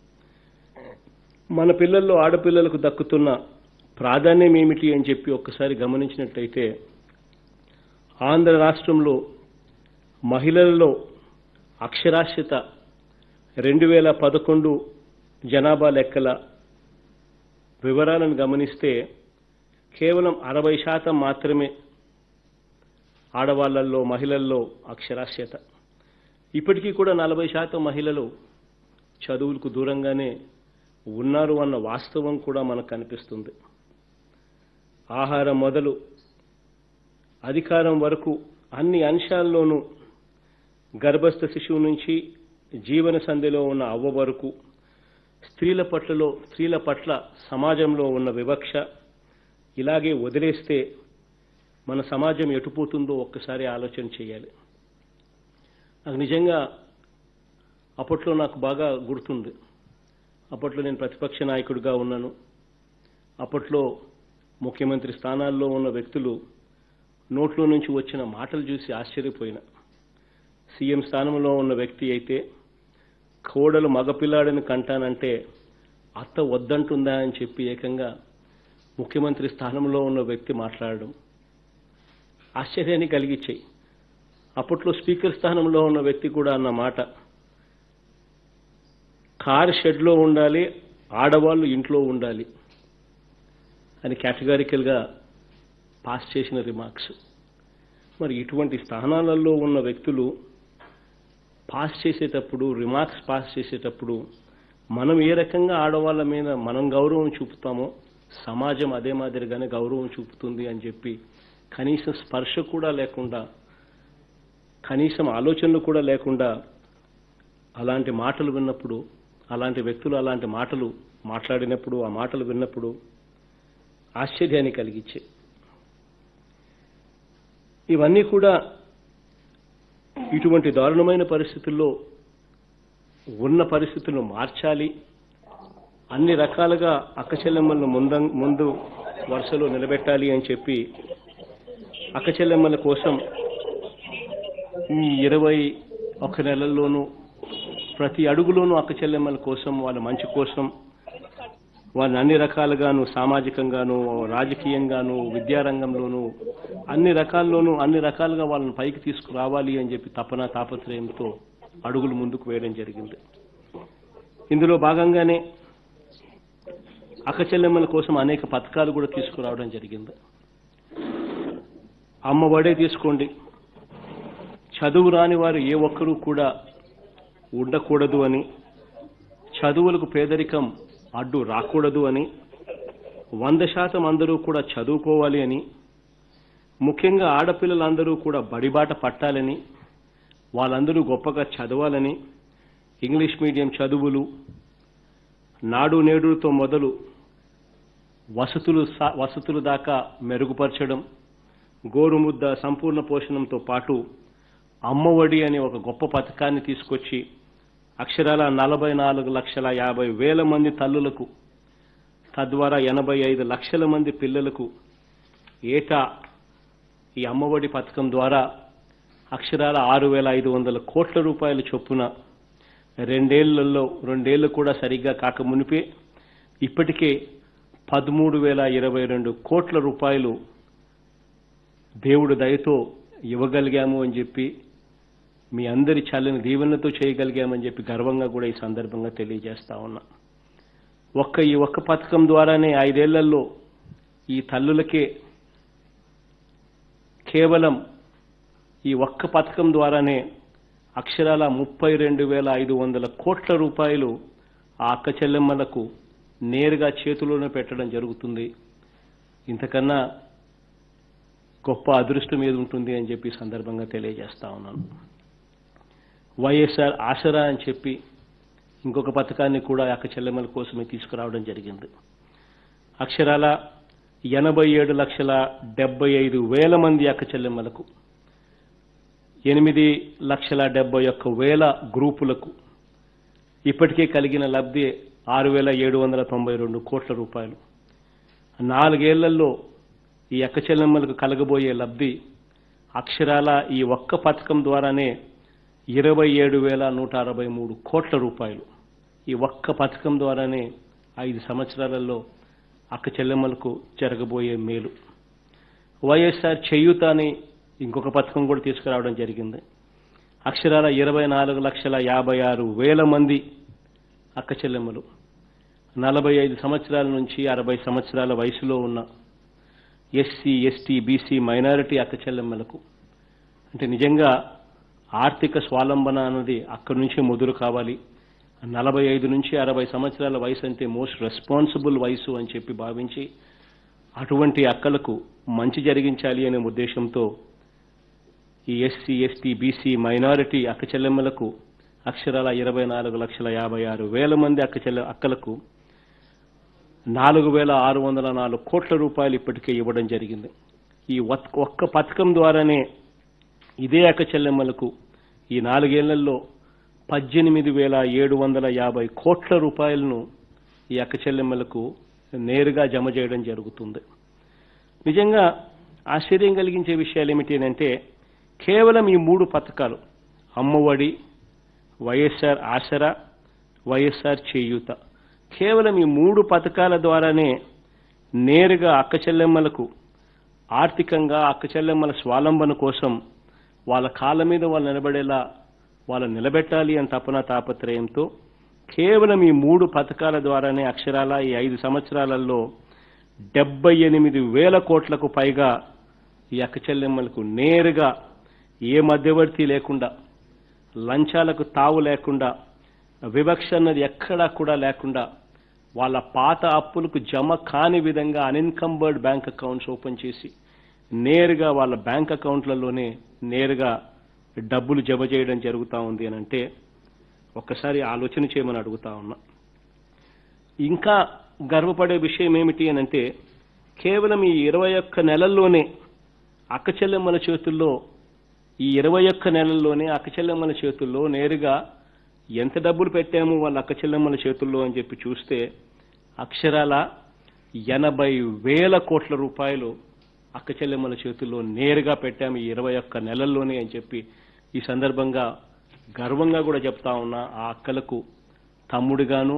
మన పిల్లల్లో ఆడపిల్లలకు దక్కుతున్న ప్రాధాన్యం ఏమిటి అని చెప్పి ఒక్కసారి గమనించినట్లయితే ఆంధ్ర రాష్ట్రంలో మహిళలలో అక్షరాస్యత రెండు వేల పదకొండు జనాభా లెక్కల వివరాలను గమనిస్తే కేవలం అరవై శాతం మాత్రమే ఆడవాళ్లలో మహిళల్లో అక్షరాస్యత ఇప్పటికీ కూడా నలభై శాతం మహిళలు చదువులకు దూరంగానే ఉన్నారు అన్న వాస్తవం కూడా మనకు కనిపిస్తుంది ఆహారం మొదలు అధికారం వరకు అన్ని అంశాల్లోనూ గర్భస్థ శిశువు నుంచి జీవన సంధిలో ఉన్న అవ్వ వరకు స్త్రీల పట్లలో స్త్రీల పట్ల సమాజంలో ఉన్న వివక్ష ఇలాగే వదిలేస్తే మన సమాజం ఎటుపోతుందో ఒక్కసారి ఆలోచన చేయాలి నాకు నిజంగా అప్పట్లో నాకు బాగా గుర్తుంది అప్పట్లో నేను ప్రతిపక్ష నాయకుడిగా ఉన్నాను అప్పట్లో ముఖ్యమంత్రి స్థానాల్లో ఉన్న వ్యక్తులు నోట్లో నుంచి వచ్చిన మాటలు చూసి ఆశ్చర్యపోయిన సీఎం స్థానంలో ఉన్న వ్యక్తి అయితే కోడలు మగపిల్లాడిని కంటానంటే అత్త వద్దంటుందా అని చెప్పి ఏకంగా ముఖ్యమంత్రి స్థానంలో ఉన్న వ్యక్తి మాట్లాడడం ఆశ్చర్యాన్ని కలిగించాయి అప్పట్లో స్పీకర్ స్థానంలో ఉన్న వ్యక్తి కూడా అన్న మాట కార్ షెడ్లో ఉండాలి ఆడవాళ్ళు ఇంట్లో ఉండాలి అని కేటగారికల్గా పాస్ చేసిన రిమార్క్స్ మరి ఇటువంటి స్థానాలలో ఉన్న వ్యక్తులు పాస్ చేసేటప్పుడు రిమార్క్స్ పాస్ చేసేటప్పుడు మనం ఏ రకంగా ఆడవాళ్ళ మీద మనం గౌరవం చూపుతామో సమాజం అదే మాదిరిగానే గౌరవం చూపుతుంది అని చెప్పి కనీసం స్పర్శ కూడా లేకుండా కనీసం ఆలోచనలు కూడా లేకుండా అలాంటి మాటలు విన్నప్పుడు అలాంటి వ్యక్తులు అలాంటి మాటలు మాట్లాడినప్పుడు ఆ మాటలు విన్నప్పుడు ఆశ్చర్యాన్ని కలిగించే ఇవన్నీ కూడా ఇటువంటి దారుణమైన పరిస్థితుల్లో ఉన్న పరిస్థితులను మార్చాలి అన్ని రకాలుగా అక్కచెల్లెమ్మలను ముంద ముందు వరుసలో నిలబెట్టాలి అని చెప్పి అక్కచెల్లెమ్మల కోసం ఈ ఇరవై ఒక్క నెలల్లోనూ ప్రతి అడుగులోనూ అక్కచెల్లెమ్మల కోసం వాళ్ళ మంచి కోసం వాళ్ళని అన్ని రకాలుగాను సామాజికంగాను రాజకీయంగాను విద్యారంగంలోనూ అన్ని రకాల్లోనూ అన్ని రకాలుగా వాళ్ళని పైకి తీసుకురావాలి అని చెప్పి తపన తాపత్రయంతో అడుగులు ముందుకు వేయడం జరిగింది ఇందులో భాగంగానే అక్క చెల్లెమ్మల కోసం అనేక పథకాలు కూడా తీసుకురావడం జరిగింది అమ్మఒడే తీసుకోండి చదువు రాని వారు ఏ ఒక్కరూ కూడా ఉండకూడదు అని చదువులకు పేదరికం అడ్డు రాకూడదు అని వంద శాతం అందరూ కూడా చదువుకోవాలి అని ముఖ్యంగా ఆడపిల్లలందరూ కూడా బడిబాట పట్టాలని వాళ్ళందరూ గొప్పగా చదవాలని ఇంగ్లీష్ మీడియం చదువులు నాడు నేడుతో మొదలు వసతులు సా- వసతులు దాకా మెరుగుపరచడం గోరుముద్ద సంపూర్ణ పోషణంతో పాటు అమ్మఒడి అనే ఒక గొప్ప పథకాన్ని తీసుకొచ్చి అక్షరాల నలభై నాలుగు లక్షల యాభై వేల మంది తల్లులకు తద్వారా ఎనభై ఐదు లక్షల మంది పిల్లలకు ఏటా ఈ అమ్మఒడి పథకం ద్వారా అక్షరాల ఆరు వేల ఐదు వందల కోట్ల రూపాయల చొప్పున రెండేళ్లలో రెండేళ్లు కూడా సరిగ్గా కాక మునిపే ఇప్పటికే పదమూడు వేల ఇరవై రెండు కోట్ల రూపాయలు దేవుడు దయతో ఇవ్వగలిగాము అని చెప్పి మీ అందరి చల్లని దీవెనలతో చేయగలిగామని చెప్పి గర్వంగా కూడా ఈ సందర్భంగా తెలియజేస్తా ఉన్నా ఒక్క ఈ ఒక్క పథకం ద్వారానే ఐదేళ్లలో ఈ తల్లులకే కేవలం ఈ ఒక్క పథకం ద్వారానే అక్షరాల ముప్పై రెండు వేల ఐదు వందల కోట్ల రూపాయలు ఆ అక్క చెల్లెమ్మలకు నేరుగా చేతిలోనే పెట్టడం జరుగుతుంది ఇంతకన్నా గొప్ప అదృష్టం ఏది ఉంటుంది అని చెప్పి ఈ సందర్భంగా తెలియజేస్తా ఉన్నాను వైఎస్ఆర్ ఆసరా అని చెప్పి ఇంకొక పథకాన్ని కూడా అక్క చెల్లెమ్మల కోసమే తీసుకురావడం జరిగింది అక్షరాల ఎనభై ఏడు లక్షల డెబ్బై ఐదు వేల మంది అక్క చెల్లెమ్మలకు ఎనిమిది లక్షల డెబ్బై ఒక్క వేల గ్రూపులకు ఇప్పటికే కలిగిన లబ్ధి ఆరు వేల ఏడు వందల తొంభై రెండు కోట్ల రూపాయలు నాలుగేళ్లలో ఈ అక్క చెల్లెమ్మలకు కలగబోయే లబ్ధి అక్షరాల ఈ ఒక్క పథకం ద్వారానే ఇరవై ఏడు వేల నూట అరవై మూడు కోట్ల రూపాయలు ఈ ఒక్క పథకం ద్వారానే ఐదు సంవత్సరాలలో అక్క చెల్లెమ్మలకు జరగబోయే మేలు వైఎస్ఆర్ చేయూత అని ఇంకొక పథకం కూడా తీసుకురావడం జరిగింది అక్షరాల ఇరవై నాలుగు లక్షల యాభై ఆరు వేల మంది అక్క చెల్లెమ్మలు నలభై ఐదు సంవత్సరాల నుంచి అరవై సంవత్సరాల వయసులో ఉన్న ఎస్సీ ఎస్టీ బీసీ మైనారిటీ అక్క చెల్లెమ్మలకు అంటే నిజంగా ఆర్థిక స్వాలంబన అన్నది అక్కడి నుంచి మొదలు కావాలి నలభై ఐదు నుంచి అరవై సంవత్సరాల వయసు అంటే మోస్ట్ రెస్పాన్సిబుల్ వయసు అని చెప్పి భావించి అటువంటి అక్కలకు మంచి జరిగించాలి అనే ఉద్దేశంతో ఈ ఎస్సీ ఎస్టీ బీసీ మైనారిటీ అక్క చెల్లెమ్మలకు అక్షరాల ఇరవై నాలుగు లక్షల యాభై ఆరు వేల మంది అక్క చెల్లె అక్కలకు నాలుగు వేల ఆరు వందల నాలుగు కోట్ల రూపాయలు ఇప్పటికే ఇవ్వడం జరిగింది ఈ ఒక్- ఒక్క పథకం ద్వారానే ఇదే అక్క చెల్లెమ్మలకు ఈ నాలుగేళ్లలో పద్దెనిమిది వేల ఏడు వందల యాభై కోట్ల రూపాయలను ఈ అక్క చెల్లెమ్మలకు నేరుగా జమ చేయడం జరుగుతుంది నిజంగా ఆశ్చర్యం కలిగించే విషయాలు ఏమిటి అంటే కేవలం ఈ మూడు పథకాలు అమ్మఒడి వైఎస్ఆర్ ఆసరా వైఎస్ఆర్ చేయూత కేవలం ఈ మూడు పథకాల ద్వారానే నేరుగా అక్క చెల్లెమ్మలకు ఆర్థికంగా అక్క చెల్లెమ్మల స్వాలంబన కోసం వాళ్ళ కాళ్ళ మీద వాళ్ళు నిలబడేలా వాళ్ళు నిలబెట్టాలి అని తపన తాపత్రయంతో కేవలం ఈ మూడు పథకాల ద్వారానే అక్షరాల ఈ ఐదు సంవత్సరాలలో డెబ్బై ఎనిమిది వేల కోట్లకు పైగా ఈ అక్క చెల్లెమ్మలకు నేరుగా ఏ మధ్యవర్తి లేకుండా లంచాలకు తావు లేకుండా వివక్ష అన్నది ఎక్కడా కూడా లేకుండా వాళ్ళ పాత అప్పులకు జమ కాని విధంగా అన్ఇన్కంబర్డ్ బ్యాంక్ అకౌంట్స్ ఓపెన్ చేసి నేరుగా వాళ్ళ బ్యాంక్ అకౌంట్లలోనే నేరుగా డబ్బులు జమ చేయడం జరుగుతూ ఉంది అని అంటే ఒక్కసారి ఆలోచన చేయమని అడుగుతా ఉన్నా ఇంకా గర్వపడే విషయం ఏమిటి అని అంటే కేవలం ఈ ఇరవై ఒక్క నెలల్లోనే అక్క చెల్లెమ్మల చేతుల్లో ఈ ఇరవై ఒక్క నెలల్లోనే అక్క చెల్లెమ్మల చేతుల్లో నేరుగా ఎంత డబ్బులు పెట్టాము వాళ్ళ అక్క చెల్లెమ్మల చేతుల్లో అని చెప్పి చూస్తే అక్షరాల ఎనభై వేల కోట్ల రూపాయలు అక్క చెల్లెమ్మల చేతుల్లో నేరుగా పెట్టాము ఈ ఇరవై ఒక్క నెలల్లోనే అని చెప్పి ఈ సందర్భంగా గర్వంగా కూడా చెప్తా ఉన్నా ఆ అక్కలకు తమ్ముడుగాను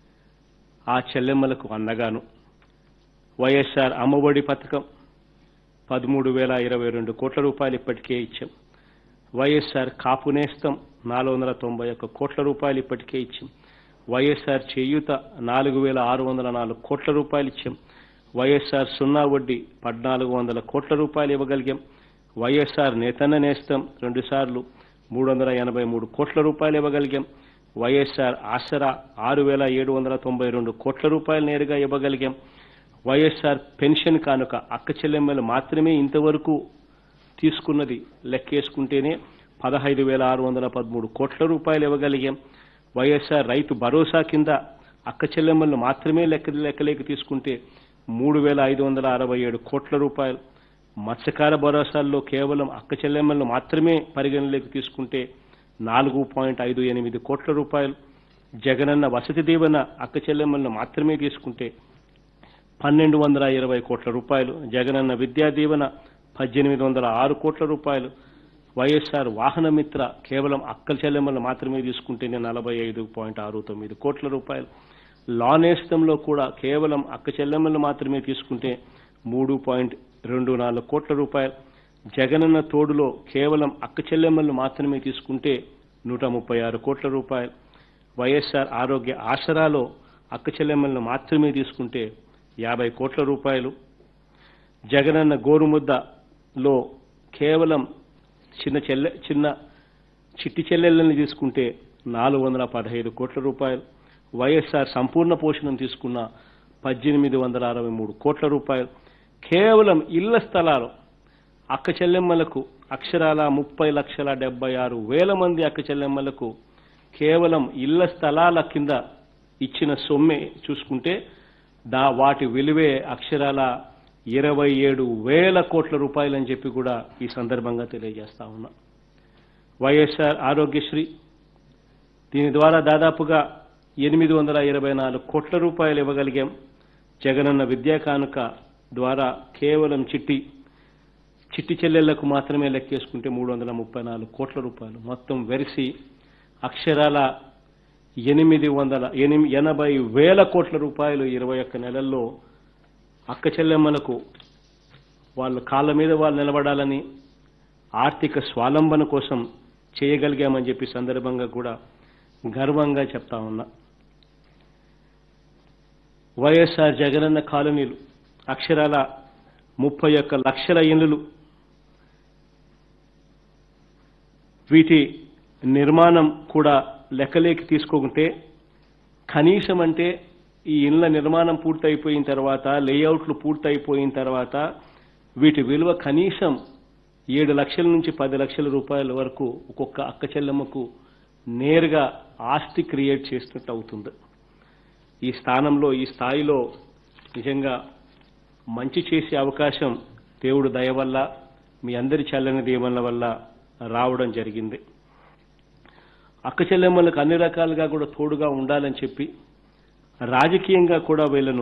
ఆ చెల్లెమ్మలకు అన్నగాను వైఎస్ఆర్ అమ్మఒడి పథకం పదమూడు వేల ఇరవై రెండు కోట్ల రూపాయలు ఇప్పటికే ఇచ్చాం వైఎస్ఆర్ కాపు నేస్తం నాలుగు వందల తొంభై ఒక్క కోట్ల రూపాయలు ఇప్పటికే ఇచ్చాం వైఎస్ఆర్ చేయూత నాలుగు వేల ఆరు వందల నాలుగు కోట్ల రూపాయలు ఇచ్చాం వైఎస్ఆర్ సున్నా వడ్డీ పద్నాలుగు వందల కోట్ల రూపాయలు ఇవ్వగలిగాం వైఎస్ఆర్ నేతన్న నేస్తం రెండుసార్లు మూడు వందల ఎనభై మూడు కోట్ల రూపాయలు ఇవ్వగలిగాం వైఎస్ఆర్ ఆసరా ఆరు వేల ఏడు వందల తొంభై రెండు కోట్ల రూపాయలు నేరుగా ఇవ్వగలిగాం వైఎస్ఆర్ పెన్షన్ కానుక అక్క చెల్లెమ్మలు మాత్రమే ఇంతవరకు తీసుకున్నది లెక్కేసుకుంటేనే పదహైదు వేల ఆరు వందల పదమూడు కోట్ల రూపాయలు ఇవ్వగలిగాం వైఎస్ఆర్ రైతు భరోసా కింద అక్క చెల్లెమ్మలను మాత్రమే లెక్క లెక్కలేక తీసుకుంటే మూడు వేల ఐదు వందల అరవై ఏడు కోట్ల రూపాయలు మత్స్యకార భరోసాల్లో కేవలం అక్క చెల్లెమ్మలను మాత్రమే పరిగణలోకి తీసుకుంటే నాలుగు పాయింట్ ఐదు ఎనిమిది కోట్ల రూపాయలు జగనన్న వసతి దీవెన అక్క చెల్లెమ్మలను మాత్రమే తీసుకుంటే పన్నెండు వందల ఇరవై కోట్ల రూపాయలు జగనన్న విద్యా దీవెన పద్దెనిమిది వందల ఆరు కోట్ల రూపాయలు వైఎస్ఆర్ వాహన మిత్ర కేవలం అక్కల చెల్లెమ్మలు మాత్రమే తీసుకుంటేనే నలభై ఐదు పాయింట్ ఆరు తొమ్మిది కోట్ల రూపాయలు లానేస్తంలో కూడా కేవలం అక్క చెల్లెమ్మలు మాత్రమే తీసుకుంటే మూడు పాయింట్ రెండు నాలుగు కోట్ల రూపాయలు జగనన్న తోడులో కేవలం అక్క చెల్లెమ్మలు మాత్రమే తీసుకుంటే నూట ముప్పై ఆరు కోట్ల రూపాయలు వైఎస్ఆర్ ఆరోగ్య ఆసరాలో అక్క చెల్లెమ్మలను మాత్రమే తీసుకుంటే యాభై కోట్ల రూపాయలు జగనన్న గోరుముద్దలో కేవలం చిన్న చెల్లె చిన్న చిట్టి చెల్లెళ్ళని తీసుకుంటే నాలుగు వందల పదహైదు కోట్ల రూపాయలు వైఎస్ఆర్ సంపూర్ణ పోషణం తీసుకున్న పద్దెనిమిది వందల అరవై మూడు కోట్ల రూపాయలు కేవలం ఇళ్ల స్థలాలు అక్క చెల్లెమ్మలకు అక్షరాల ముప్పై లక్షల డెబ్బై ఆరు వేల మంది అక్క చెల్లెమ్మలకు కేవలం ఇళ్ల స్థలాల కింద ఇచ్చిన సొమ్మే చూసుకుంటే దా వాటి విలువే అక్షరాల ఇరవై ఏడు వేల కోట్ల రూపాయలని చెప్పి కూడా ఈ సందర్భంగా తెలియజేస్తా ఉన్నా వైఎస్ఆర్ ఆరోగ్యశ్రీ దీని ద్వారా దాదాపుగా ఎనిమిది వందల ఇరవై నాలుగు కోట్ల రూపాయలు ఇవ్వగలిగాం జగనన్న విద్యా కానుక ద్వారా కేవలం చిట్టి చిట్టి చెల్లెళ్లకు మాత్రమే లెక్కేసుకుంటే మూడు వందల ముప్పై నాలుగు కోట్ల రూపాయలు మొత్తం వెరిసి అక్షరాల ఎనిమిది వందల ఎనిమి ఎనభై వేల కోట్ల రూపాయలు ఇరవై ఒక్క నెలల్లో అక్క చెల్లెమ్మలకు వాళ్ళ కాళ్ళ మీద వాళ్ళు నిలబడాలని ఆర్థిక స్వాలంబన కోసం చేయగలిగామని చెప్పి సందర్భంగా కూడా గర్వంగా చెప్తా ఉన్నా వైఎస్ఆర్ జగనన్న కాలనీలు అక్షరాల ముప్పై ఒక్క లక్షల ఇళ్ళు వీటి నిర్మాణం కూడా లెక్కలేకి తీసుకోకుంటే కనీసం అంటే ఈ ఇళ్ల నిర్మాణం పూర్తయిపోయిన తర్వాత లేఅవుట్లు పూర్తయిపోయిన తర్వాత వీటి విలువ కనీసం ఏడు లక్షల నుంచి పది లక్షల రూపాయల వరకు ఒక్కొక్క అక్క చెల్లెమ్మకు నేరుగా ఆస్తి క్రియేట్ చేసినట్టు అవుతుంది ఈ స్థానంలో ఈ స్థాయిలో నిజంగా మంచి చేసే అవకాశం దేవుడు దయ వల్ల మీ అందరి చల్లని దీవెనల వల్ల రావడం జరిగింది అక్క చెల్లెమ్మలకు అన్ని రకాలుగా కూడా తోడుగా ఉండాలని చెప్పి రాజకీయంగా కూడా వీళ్ళను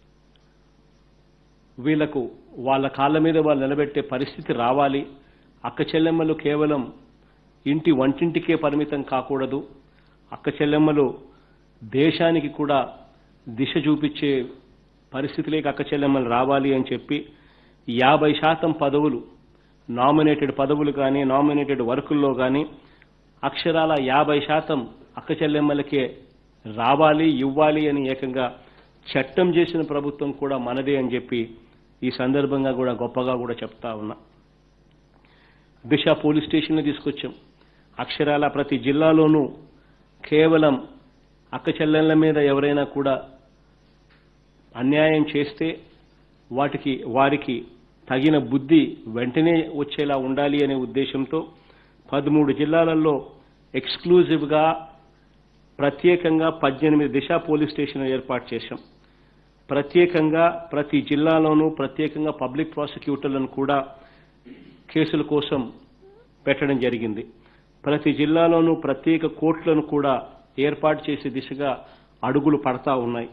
వీళ్లకు వాళ్ళ కాళ్ళ మీద వాళ్ళు నిలబెట్టే పరిస్థితి రావాలి అక్క చెల్లెమ్మలు కేవలం ఇంటి వంటింటికే పరిమితం కాకూడదు అక్క చెల్లెమ్మలు దేశానికి కూడా దిశ చూపించే పరిస్థితిలోకి అక్క చెల్లెమ్మలు రావాలి అని చెప్పి యాభై శాతం పదవులు నామినేటెడ్ పదవులు కానీ నామినేటెడ్ వర్కుల్లో కానీ అక్షరాల యాభై శాతం అక్క చెల్లెమ్మలకే రావాలి ఇవ్వాలి అని ఏకంగా చట్టం చేసిన ప్రభుత్వం కూడా మనదే అని చెప్పి ఈ సందర్భంగా కూడా గొప్పగా కూడా చెప్తా ఉన్నా దిశ పోలీస్ స్టేషన్లో తీసుకొచ్చాం అక్షరాల ప్రతి జిల్లాలోనూ కేవలం అక్క చెల్లెళ్ళ మీద ఎవరైనా కూడా అన్యాయం చేస్తే వాటికి వారికి తగిన బుద్ధి వెంటనే వచ్చేలా ఉండాలి అనే ఉద్దేశంతో పదమూడు జిల్లాలలో ఎక్స్క్లూజివ్గా ప్రత్యేకంగా పద్దెనిమిది దిశ పోలీస్ స్టేషన్ ఏర్పాటు చేశాం ప్రత్యేకంగా ప్రతి జిల్లాలోనూ ప్రత్యేకంగా పబ్లిక్ ప్రాసిక్యూటర్లను కూడా కేసుల కోసం పెట్టడం జరిగింది ప్రతి జిల్లాలోనూ ప్రత్యేక కోర్టులను కూడా ఏర్పాటు చేసే దిశగా అడుగులు పడతా ఉన్నాయి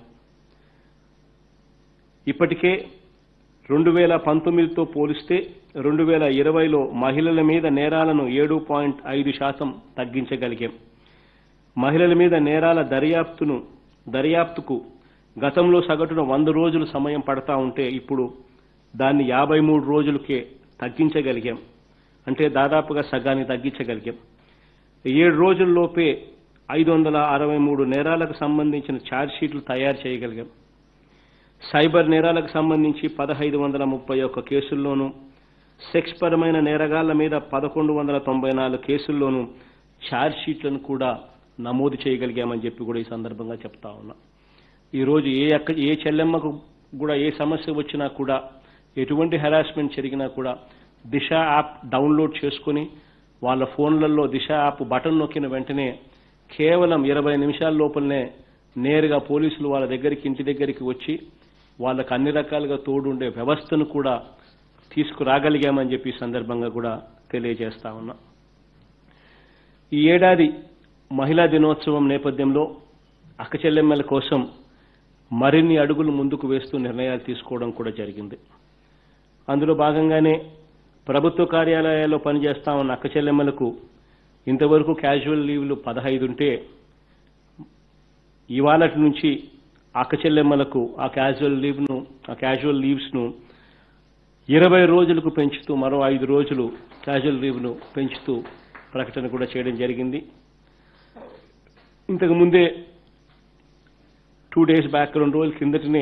ఇప్పటికే రెండు వేల పంతొమ్మిదితో పోలిస్తే రెండు వేల ఇరవైలో మహిళల మీద నేరాలను ఏడు పాయింట్ ఐదు శాతం తగ్గించగలిగాం మహిళల మీద నేరాల దర్యాప్తును దర్యాప్తుకు గతంలో సగటున వంద రోజులు సమయం పడతా ఉంటే ఇప్పుడు దాన్ని యాభై మూడు రోజులకే తగ్గించగలిగాం అంటే దాదాపుగా సగాన్ని తగ్గించగలిగాం ఏడు రోజుల్లోపే ఐదు వందల అరవై మూడు నేరాలకు సంబంధించిన ఛార్జ్ షీట్లు తయారు చేయగలిగాం సైబర్ నేరాలకు సంబంధించి పదహైదు వందల ముప్పై ఒక్క కేసుల్లోనూ సెక్స్ పరమైన నేరగాళ్ల మీద పదకొండు వందల తొంభై నాలుగు కేసుల్లోనూ ఛార్జ్ షీట్లను కూడా నమోదు చేయగలిగామని చెప్పి కూడా ఈ సందర్భంగా చెప్తా ఉన్నా ఈరోజు ఏ అక్క ఏ చెల్లెమ్మకు కూడా ఏ సమస్య వచ్చినా కూడా ఎటువంటి హెరాస్మెంట్ జరిగినా కూడా దిశ యాప్ డౌన్లోడ్ చేసుకుని వాళ్ళ ఫోన్లలో దిశ యాప్ బటన్ నొక్కిన వెంటనే కేవలం ఇరవై నిమిషాల లోపలనే నేరుగా పోలీసులు వాళ్ళ దగ్గరికి ఇంటి దగ్గరికి వచ్చి వాళ్ళకు అన్ని రకాలుగా తోడుండే వ్యవస్థను కూడా తీసుకురాగలిగామని చెప్పి ఈ సందర్భంగా కూడా తెలియజేస్తా ఉన్నా ఈ ఏడాది మహిళా దినోత్సవం నేపథ్యంలో అక్క చెల్లెమ్మల కోసం మరిన్ని అడుగులు ముందుకు వేస్తూ నిర్ణయాలు తీసుకోవడం కూడా జరిగింది అందులో భాగంగానే ప్రభుత్వ కార్యాలయాల్లో పనిచేస్తా ఉన్న అక్క చెల్లెమ్మలకు ఇంతవరకు క్యాజువల్ లీవ్లు పదహైదు ఉంటే ఇవాళటి నుంచి అక్క చెల్లెమ్మలకు ఆ క్యాజువల్ లీవ్ను ఆ క్యాజువల్ లీవ్స్ను ఇరవై రోజులకు పెంచుతూ మరో ఐదు రోజులు క్యాజువల్ లీవ్ను పెంచుతూ ప్రకటన కూడా చేయడం జరిగింది ఇంతకు ముందే టూ డేస్ బ్యాక్ రెండు రోజుల కిందటనే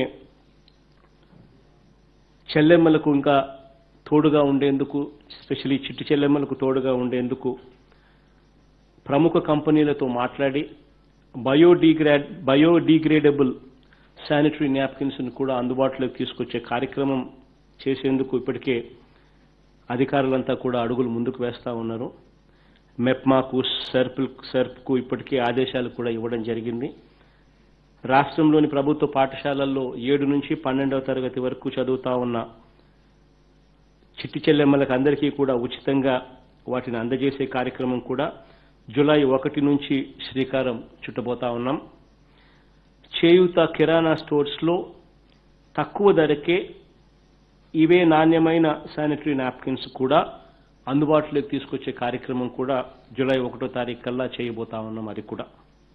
చెల్లెమ్మలకు ఇంకా తోడుగా ఉండేందుకు స్పెషలీ చిట్టి చెల్లెమ్మలకు తోడుగా ఉండేందుకు ప్రముఖ కంపెనీలతో మాట్లాడి బయోడీగ్రేడ్ బయోడీగ్రేడబుల్ శానిటరీ న్యాప్కిన్స్ను కూడా అందుబాటులోకి తీసుకొచ్చే కార్యక్రమం చేసేందుకు ఇప్పటికే అధికారులంతా కూడా అడుగులు ముందుకు వేస్తా ఉన్నారు మెప్మాకు సర్ప్ సర్ప్కు ఇప్పటికే ఆదేశాలు కూడా ఇవ్వడం జరిగింది రాష్ట్రంలోని ప్రభుత్వ పాఠశాలల్లో ఏడు నుంచి పన్నెండవ తరగతి వరకు చదువుతా ఉన్న చిట్టి చెల్లెమ్మలకు అందరికీ కూడా ఉచితంగా వాటిని అందజేసే కార్యక్రమం కూడా జులై ఒకటి నుంచి శ్రీకారం చుట్టబోతా ఉన్నాం చేయూత కిరాణా స్టోర్స్లో తక్కువ ధరకే ఇవే నాణ్యమైన శానిటరీ నాప్కిన్స్ కూడా అందుబాటులోకి తీసుకొచ్చే కార్యక్రమం కూడా జూలై ఒకటో తారీఖు కల్లా చేయబోతా ఉన్నాం అది కూడా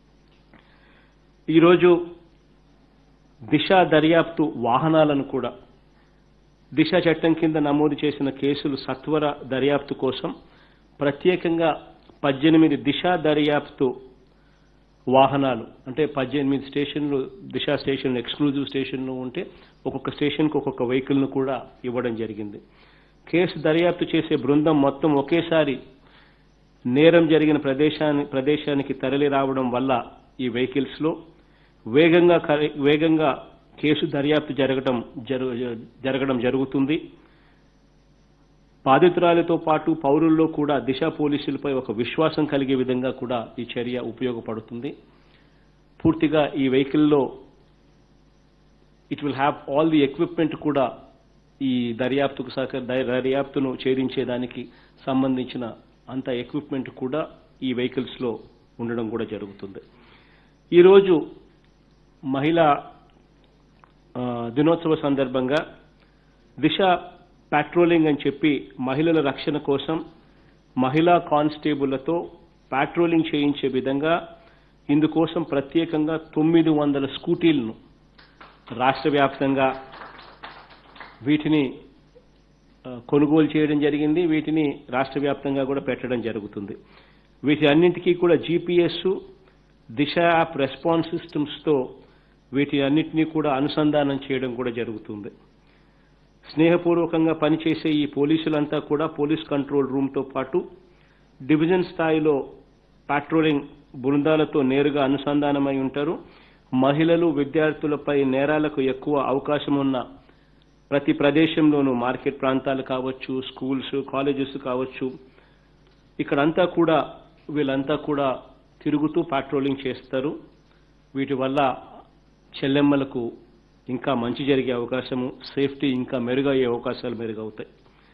ఈరోజు దిశ దర్యాప్తు వాహనాలను కూడా దిశ చట్టం కింద నమోదు చేసిన కేసులు సత్వర దర్యాప్తు కోసం ప్రత్యేకంగా పద్దెనిమిది దిశ దర్యాప్తు వాహనాలు అంటే పద్దెనిమిది స్టేషన్లు దిశ స్టేషన్లు ఎక్స్క్లూజివ్ స్టేషన్లు ఉంటే ఒక్కొక్క స్టేషన్కి ఒక్కొక్క వెహికల్ను కూడా ఇవ్వడం జరిగింది కేసు దర్యాప్తు చేసే బృందం మొత్తం ఒకేసారి నేరం జరిగిన ప్రదేశాన్ని ప్రదేశానికి తరలి రావడం వల్ల ఈ వెహికల్స్లో వేగంగా కర- వేగంగా కేసు దర్యాప్తు జరగడం జరు- జరగడం జరుగుతుంది బాధితురాలతో పాటు పౌరుల్లో కూడా దిశ పోలీసులపై ఒక విశ్వాసం కలిగే విధంగా కూడా ఈ చర్య ఉపయోగపడుతుంది పూర్తిగా ఈ వెహికల్లో it will have all the equipment కూడా ఈ దర్యాప్తుకు సహకర దర్- దర్యాప్తును ఛేదించేదానికి సంబంధించిన అంత ఎక్విప్మెంట్ కూడా ఈ వెహికల్స్లో ఉండడం కూడా జరుగుతుంది ఈరోజు మహిళా ఆ, దినోత్సవ సందర్భంగా దిశ పాట్రోలింగ్ అని చెప్పి మహిళల రక్షణ కోసం మహిళా కానిస్టేబుళ్లతో పాట్రోలింగ్ చేయించే విధంగా ఇందుకోసం ప్రత్యేకంగా తొమ్మిది వందల స్కూటీలను రాష్ట్ర వ్యాప్తంగా వీటిని ఆ, కొనుగోలు చేయడం జరిగింది వీటిని రాష్ట్ర వ్యాప్తంగా కూడా పెట్టడం జరుగుతుంది వీటి అన్నింటికీ కూడా జీపీఎస్ దిశ యాప్ రెస్పాన్స్ సిస్టమ్స్తో వీటి అన్నింటినీ కూడా అనుసంధానం చేయడం కూడా జరుగుతుంది స్నేహపూర్వకంగా పనిచేసే ఈ పోలీసులంతా కూడా పోలీస్ కంట్రోల్ రూమ్తో పాటు డివిజన్ స్థాయిలో పాట్రోలింగ్ బృందాలతో నేరుగా అనుసంధానమై ఉంటారు మహిళలు విద్యార్థులపై నేరాలకు ఎక్కువ అవకాశం ఉన్న ప్రతి ప్రదేశంలోనూ మార్కెట్ ప్రాంతాలు కావచ్చు స్కూల్స్ కాలేజెస్ కావచ్చు ఇక్కడంతా కూడా వీళ్ళంతా కూడా తిరుగుతూ పాట్రోలింగ్ చేస్తారు వీటి వల్ల చెల్లెమ్మలకు ఇంకా మంచి జరిగే అవకాశము సేఫ్టీ ఇంకా మెరుగయ్యే అవకాశాలు మెరుగవుతాయి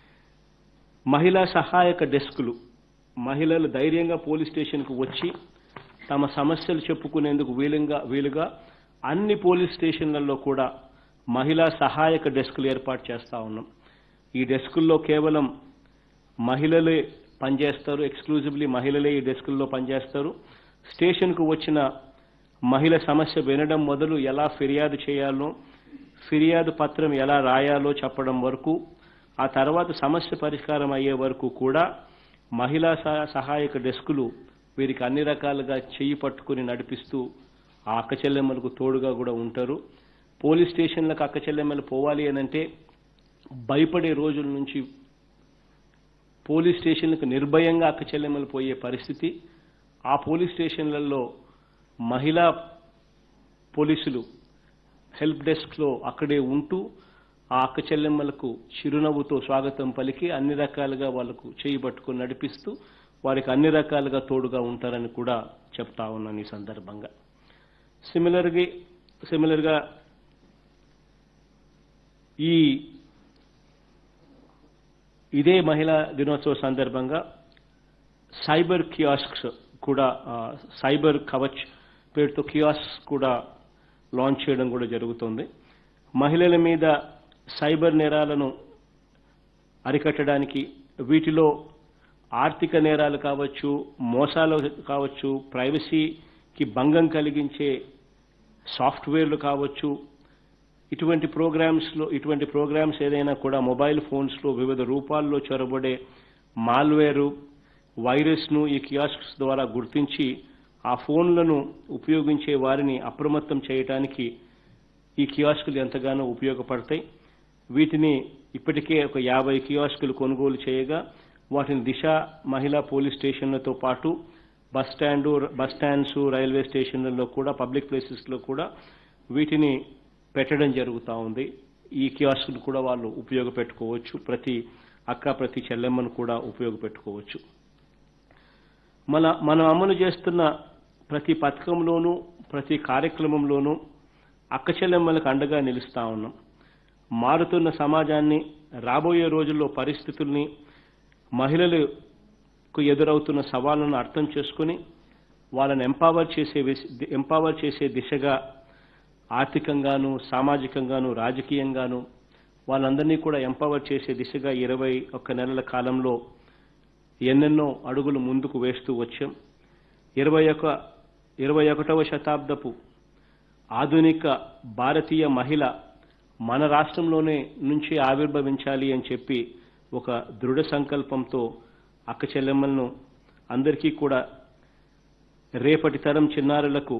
మహిళా సహాయక డెస్కులు మహిళలు ధైర్యంగా పోలీస్ స్టేషన్కు వచ్చి తమ సమస్యలు చెప్పుకునేందుకు వీలుగా వీలుగా అన్ని పోలీస్ స్టేషన్లలో కూడా మహిళా సహాయక డెస్కులు ఏర్పాటు చేస్తా ఉన్నాం ఈ డెస్కుల్లో కేవలం మహిళలే పనిచేస్తారు ఎక్స్క్లూజివ్లీ మహిళలే ఈ డెస్కుల్లో పనిచేస్తారు స్టేషన్కు వచ్చిన మహిళ సమస్య వినడం మొదలు ఎలా ఫిర్యాదు చేయాలో ఫిర్యాదు పత్రం ఎలా రాయాలో చెప్పడం వరకు ఆ తర్వాత సమస్య పరిష్కారం అయ్యే వరకు కూడా మహిళా సహ- సహాయక డెస్కులు వీరికి అన్ని రకాలుగా చెయ్యి పట్టుకుని నడిపిస్తూ ఆ అక్క చెల్లెమ్మలకు తోడుగా కూడా ఉంటారు పోలీస్ స్టేషన్లకు అక్క చెల్లెమ్మలు పోవాలి అనంటే భయపడే రోజుల నుంచి పోలీస్ స్టేషన్లకు నిర్భయంగా అక్క చెల్లెమ్మలు పోయే పరిస్థితి ఆ పోలీస్ స్టేషన్లలో మహిళా పోలీసులు హెల్ప్ డెస్క్లో అక్కడే ఉంటూ ఆ అక్క చెల్లెమ్మలకు చిరునవ్వుతో స్వాగతం పలికి అన్ని రకాలుగా వాళ్ళకు చేయి పట్టుకుని నడిపిస్తూ వారికి అన్ని రకాలుగా తోడుగా ఉంటారని కూడా చెప్తా ఉన్నాను ఈ సందర్భంగా సిమిలర్గా సిమిలర్గా ఈ ఇదే మహిళా దినోత్సవ సందర్భంగా సైబర్ కియాస్క్స్ కూడా ఆ, సైబర్ కవచ్ పేరుతో కియాస్క్ కూడా లాంచ్ చేయడం కూడా జరుగుతుంది మహిళల మీద సైబర్ నేరాలను అరికట్టడానికి వీటిలో ఆర్థిక నేరాలు కావచ్చు మోసాలు కావచ్చు ప్రైవసీకి భంగం కలిగించే సాఫ్ట్వేర్లు కావచ్చు ఇటువంటి ప్రోగ్రామ్స్లో ఇటువంటి ప్రోగ్రామ్స్ ఏదైనా కూడా మొబైల్ ఫోన్స్లో వివిధ రూపాల్లో చొరబడే మాల్వేరు వైరస్ను ఈ కియాస్క్స్ ద్వారా గుర్తించి ఆ ఫోన్లను ఉపయోగించే వారిని అప్రమత్తం చేయడానికి ఈ కియాస్కులు ఎంతగానో ఉపయోగపడతాయి వీటిని ఇప్పటికే ఒక యాభై కియాస్కులు కొనుగోలు చేయగా వాటిని దిశ మహిళా పోలీస్ స్టేషన్లతో పాటు bus stand bus stands railway స్టేషన్లలో కూడా పబ్లిక్ ప్లేసెస్లో కూడా వీటిని పెట్టడం జరుగుతూ ఉంది ఈ కియాస్కులు కూడా వాళ్ళు ఉపయోగపెట్టుకోవచ్చు ప్రతి అక్క ప్రతి చెల్లెమ్మను కూడా ఉపయోగపెట్టుకోవచ్చు మన మనం అమలు చేస్తున్న ప్రతి పథకంలోనూ ప్రతి కార్యక్రమంలోనూ అక్క చెల్లెమ్మలకు అండగా నిలుస్తా ఉన్నాం మారుతున్న సమాజాన్ని రాబోయే రోజుల్లో పరిస్థితుల్ని మహిళలకు ఎదురవుతున్న సవాళ్లను అర్థం చేసుకుని వాళ్ళని ఎంపవర్ చేసే విస్- ఎంపవర్ చేసే దిశగా ఆర్థికంగాను సామాజికంగాను రాజకీయంగాను వాళ్ళందరినీ కూడా ఎంపవర్ చేసే దిశగా ఇరవై ఒక్క నెలల కాలంలో ఎన్నెన్నో అడుగులు ముందుకు వేస్తూ వచ్చాం ఇరవై ఒక ఇరవై ఒకటవ శతాబ్దపు ఆధునిక భారతీయ మహిళ మన రాష్ట్రంలోనే నుంచి ఆవిర్భవించాలి అని చెప్పి ఒక దృఢ సంకల్పంతో అక్క చెల్లెమ్మలను అందరికీ కూడా రేపటి తరం చిన్నారులకు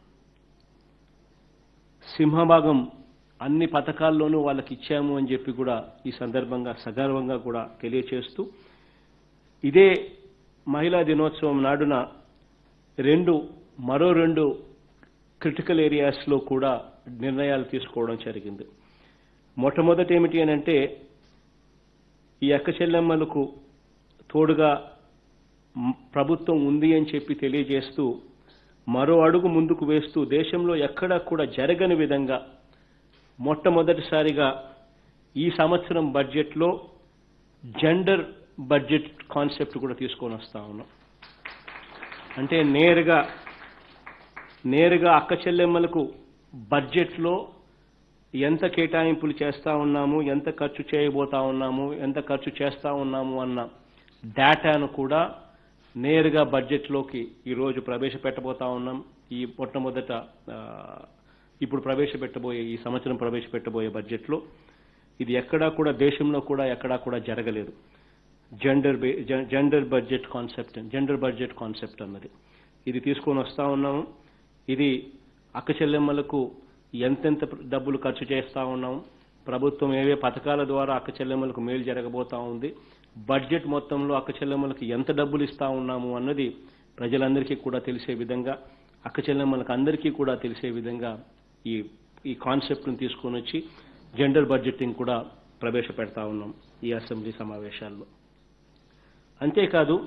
సింహభాగం అన్ని పథకాల్లోనూ వాళ్ళకి ఇచ్చాము అని చెప్పి కూడా ఈ సందర్భంగా సగర్వంగా కూడా తెలియచేస్తూ ఇదే మహిళా దినోత్సవం నాడున రెండు మరో రెండు క్రిటికల్ ఏరియాస్లో కూడా నిర్ణయాలు తీసుకోవడం జరిగింది మొట్టమొదటి ఏమిటి అని అంటే ఈ అక్క చెల్లెమ్మలకు తోడుగా మ్- ప్రభుత్వం ఉంది అని చెప్పి తెలియజేస్తూ మరో అడుగు ముందుకు వేస్తూ దేశంలో ఎక్కడా కూడా జరగని విధంగా మొట్టమొదటిసారిగా ఈ సంవత్సరం బడ్జెట్లో జెండర్ బడ్జెట్ కాన్సెప్ట్ కూడా తీసుకొని వస్తా ఉన్నాం అంటే నేరుగా నేరుగా అక్క చెల్లెమ్మలకు బడ్జెట్లో ఎంత కేటాయింపులు చేస్తా ఉన్నాము ఎంత ఖర్చు చేయబోతా ఉన్నాము ఎంత ఖర్చు చేస్తా ఉన్నాము అన్న డేటాను కూడా నేరుగా బడ్జెట్లోకి ఈరోజు ప్రవేశపెట్టబోతా ఉన్నాం ఈ మొట్టమొదట ఆ, ఇప్పుడు ప్రవేశపెట్టబోయే ఈ సంవత్సరం ప్రవేశపెట్టబోయే బడ్జెట్లో ఇది ఎక్కడా కూడా దేశంలో కూడా ఎక్కడా కూడా జరగలేదు gender gender budget concept gender budget concept అన్నది ఇది తీసుకొని వస్తా ఉన్నాము ఇది అక్క చెల్లెమ్మలకు ఎంతెంత డబ్బులు ఖర్చు చేస్తా ఉన్నాం ప్రభుత్వం ఏవే పథకాల ద్వారా అక్క చెల్లెమ్మలకు మేలు జరగబోతా ఉంది బడ్జెట్ మొత్తంలో అక్క చెల్లెమ్మలకు ఎంత డబ్బులు ఇస్తా ఉన్నాము అన్నది ప్రజలందరికీ కూడా తెలిసే విధంగా అక్క చెల్లెమ్మలకు అందరికీ కూడా తెలిసే విధంగా ఈ ఈ కాన్సెప్ట్ను తీసుకొని వచ్చి జెండర్ బడ్జెటింగ్ కూడా ప్రవేశపెడతా ఉన్నాం ఈ అసెంబ్లీ సమావేశాల్లో అంతేకాదు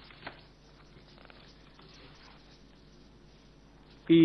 ఈ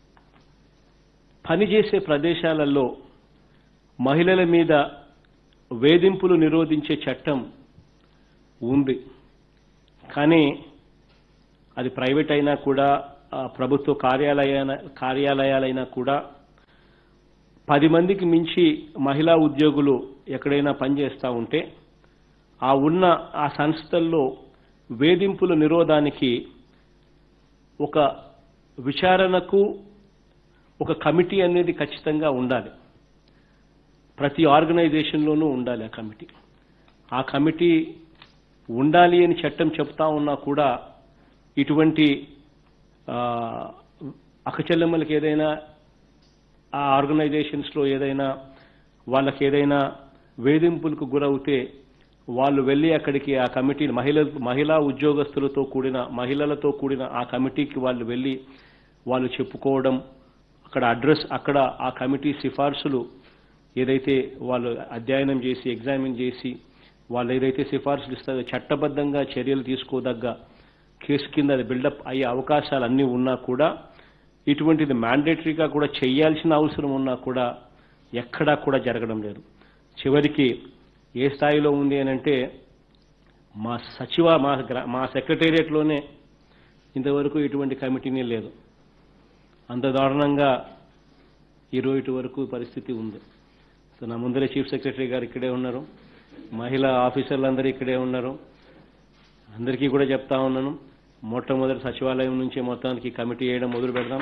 పనిచేసే ప్రదేశాలలో మహిళల మీద వేధింపులు నిరోధించే చట్టం ఉంది కానీ అది ప్రైవేట్ అయినా కూడా ఆ, ప్రభుత్వ కార్యాలయాల కార్యాలయాలైనా కూడా పది మందికి మించి మహిళా ఉద్యోగులు ఎక్కడైనా పనిచేస్తూ ఉంటే ఆ ఉన్న ఆ సంస్థల్లో వేధింపుల నిరోధానికి ఒక విచారణకు ఒక కమిటీ అనేది ఖచ్చితంగా ఉండాలి ప్రతి ఆర్గనైజేషన్లోనూ ఉండాలి ఆ కమిటీ ఆ కమిటీ ఉండాలి అని చట్టం చెప్తా ఉన్నా కూడా ఇటువంటి ఆ, అక్కచెల్లెమ్మలకి ఏదైనా ఆ ఆర్గనైజేషన్స్లో ఏదైనా వాళ్ళకి ఏదైనా వేధింపులకు గురవుతే వాళ్ళు వెళ్ళి అక్కడికి ఆ కమిటీ మహిళ మహిళా ఉద్యోగస్తులతో కూడిన మహిళలతో కూడిన ఆ కమిటీకి వాళ్ళు వెళ్ళి వాళ్ళు చెప్పుకోవడం అక్కడ అడ్రస్ అక్కడ ఆ కమిటీ సిఫార్సులు ఏదైతే వాళ్ళు అధ్యయనం చేసి ఎగ్జామిన్ చేసి వాళ్ళు ఏదైతే సిఫార్సులు ఇస్తారో చట్టబద్ధంగా చర్యలు తీసుకోదగ్గ కేసు కింద అది బిల్డప్ అయ్యే అవకాశాలు అన్నీ ఉన్నా కూడా ఇటువంటిది మ్యాండేటరీగా కూడా చేయాల్సిన అవసరం ఉన్నా కూడా ఎక్కడా కూడా జరగడం లేదు చివరికి ఏ స్థాయిలో ఉంది అని అంటే మా సచివ మా గ్రా మా సెక్రటేరియట్లోనే ఇంతవరకు ఇటువంటి కమిటీనే లేదు అంత దారుణంగా ఈ రోజు వరకు పరిస్థితి ఉంది సో నా ముందరే చీఫ్ సెక్రటరీ గారు ఇక్కడే ఉన్నారు మహిళా ఆఫీసర్లందరూ ఇక్కడే ఉన్నారు అందరికీ కూడా చెప్తా ఉన్నాను మొట్టమొదటి సచివాలయం నుంచి మొత్తానికి కమిటీ వేయడం మొదలు పెడదాం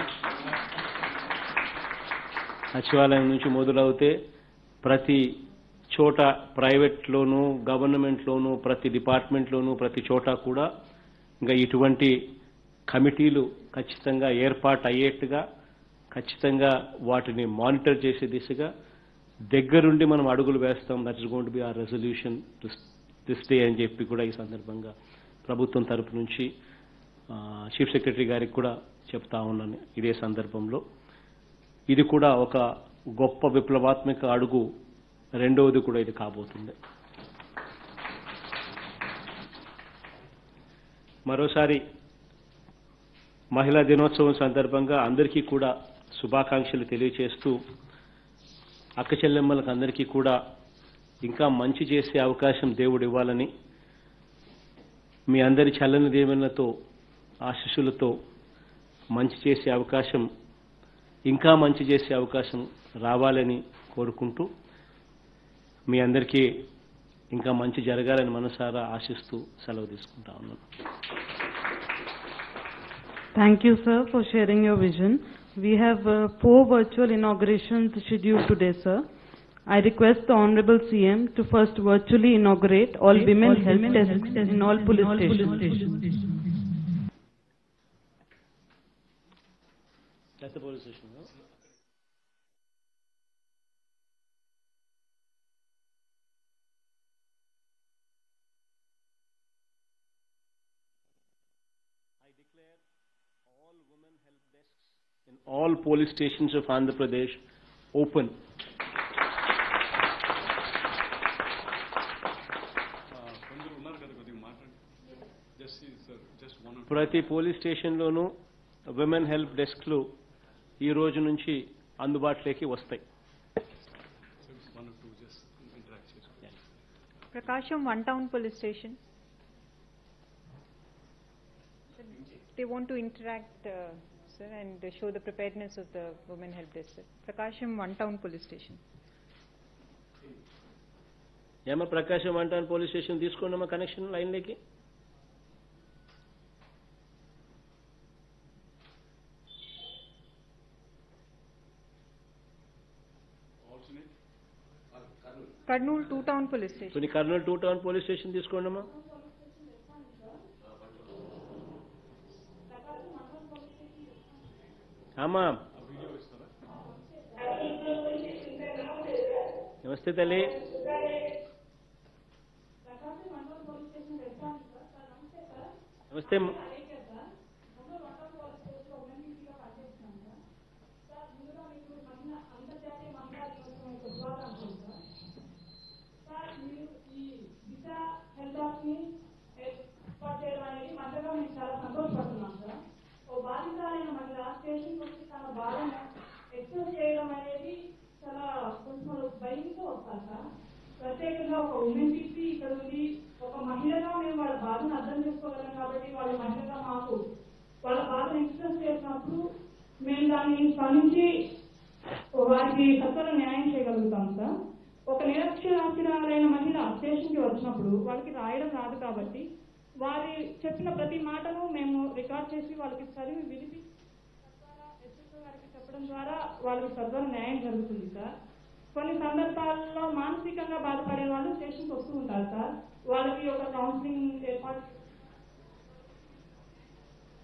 సచివాలయం నుంచి మొదలవుతే ప్రతి చోట ప్రైవేట్లోనూ గవర్నమెంట్లోనూ ప్రతి డిపార్ట్మెంట్లోనూ ప్రతి చోట కూడా ఇంకా ఇటువంటి కమిటీలు ఖచ్చితంగా ఏర్పాటు అయ్యేట్టుగా ఖచ్చితంగా వాటిని మానిటర్ చేసే దిశగా దగ్గరుండి మనం అడుగులు వేస్తాం that is going to be our resolution this day అని చెప్పి కూడా ఈ సందర్భంగా ప్రభుత్వం తరపు నుంచి ఆ, చీఫ్ సెక్రటరీ గారికి కూడా చెప్తా ఉన్నాను ఇదే సందర్భంలో ఇది కూడా ఒక గొప్ప విప్లవాత్మక అడుగు రెండవది కూడా ఇది కాబోతుంది మరోసారి మహిళా దినోత్సవం సందర్భంగా అందరికీ కూడా శుభాకాంక్షలు తెలియచేస్తూ అక్క చెల్లెమ్మలకు అందరికీ కూడా ఇంకా మంచి చేసే అవకాశం దేవుడు ఇవ్వాలని మీ అందరి చల్లని దీవెనలతో ఆశీస్సులతో మంచి చేసే అవకాశం ఇంకా మంచి చేసే అవకాశం రావాలని కోరుకుంటూ మీ అందరికీ ఇంకా మంచి జరగాలని మనసారా ఆశిస్తూ సెలవు తీసుకుంటా ఉన్నాను Thank you, sir, for sharing your vision. We have uh, four virtual inaugurations scheduled today, sir. I request the Honorable CM to first virtually inaugurate all women help desks in all police stations. in all police stations of Andhra Pradesh open. ప్రతి police స్టేషన్లోనూ women help డెస్క్లు ఈ రోజు నుంచి అందుబాటులోకి వస్తాయి Prakasham, One Town Police Station. They want to interact, uh, sir, and show the preparedness of the women help desk. sir. Prakasham, One Town Police Station. ఏమో ప్రకాశం అంటాను పోలీస్ స్టేషన్ తీసుకోండి మా కనెక్షన్ లైన్లోకి Karnool, Two Town Police Station. కొన్ని Kurnool two town police station తీసుకోండి అమ్మా అమ్మా నమస్తే తల్లి నమస్తే అమ్మ. ఏర్పాటు చేయడం అనేది మంటగా మేము చాలా సంతోషపడుతున్నాం సార్ ఓ బాధితురాలైన మహిళ స్టేషన్కి వచ్చి తన బాధను ఎక్స్ప్రెస్ చేయడం అనేది చాలా కొంచెం భయంతో వస్తారు సార్ ప్రత్యేకంగా ఒక ఉమెన్ పీసీ ఇక్కడ ఉంది ఒక మహిళగా మేము వాళ్ళ బాధను అర్థం చేసుకోగలం కాబట్టి వాళ్ళ మహిళగా మాకు వాళ్ళ బాధను ఎక్స్ప్రెస్ చేసినప్పుడు మేము దాన్ని స్పందించి వారికి సత్వర న్యాయం చేయగలుగుతాం సార్ ఒక నిరక్షరాస్యురాలైన మహిళ స్టేషన్కి వచ్చినప్పుడు వాళ్ళకి రాయడం రాదు కాబట్టి వారి చెప్పిన ప్రతి మాటను మేము రికార్డ్ చేసి వాళ్ళకి చదివి వినిపి తద్వారా ఎస్ఎస్ఓ గారికి చెప్పడం ద్వారా వాళ్ళకి సద్వర న్యాయం జరుగుతుంది సార్ కొన్ని సందర్భాల్లో మానసికంగా బాధపడే వాళ్ళు స్టేషన్కి వస్తూ ఉంటారు సార్ వాళ్ళకి ఒక కౌన్సిలింగ్ ఏర్పాటు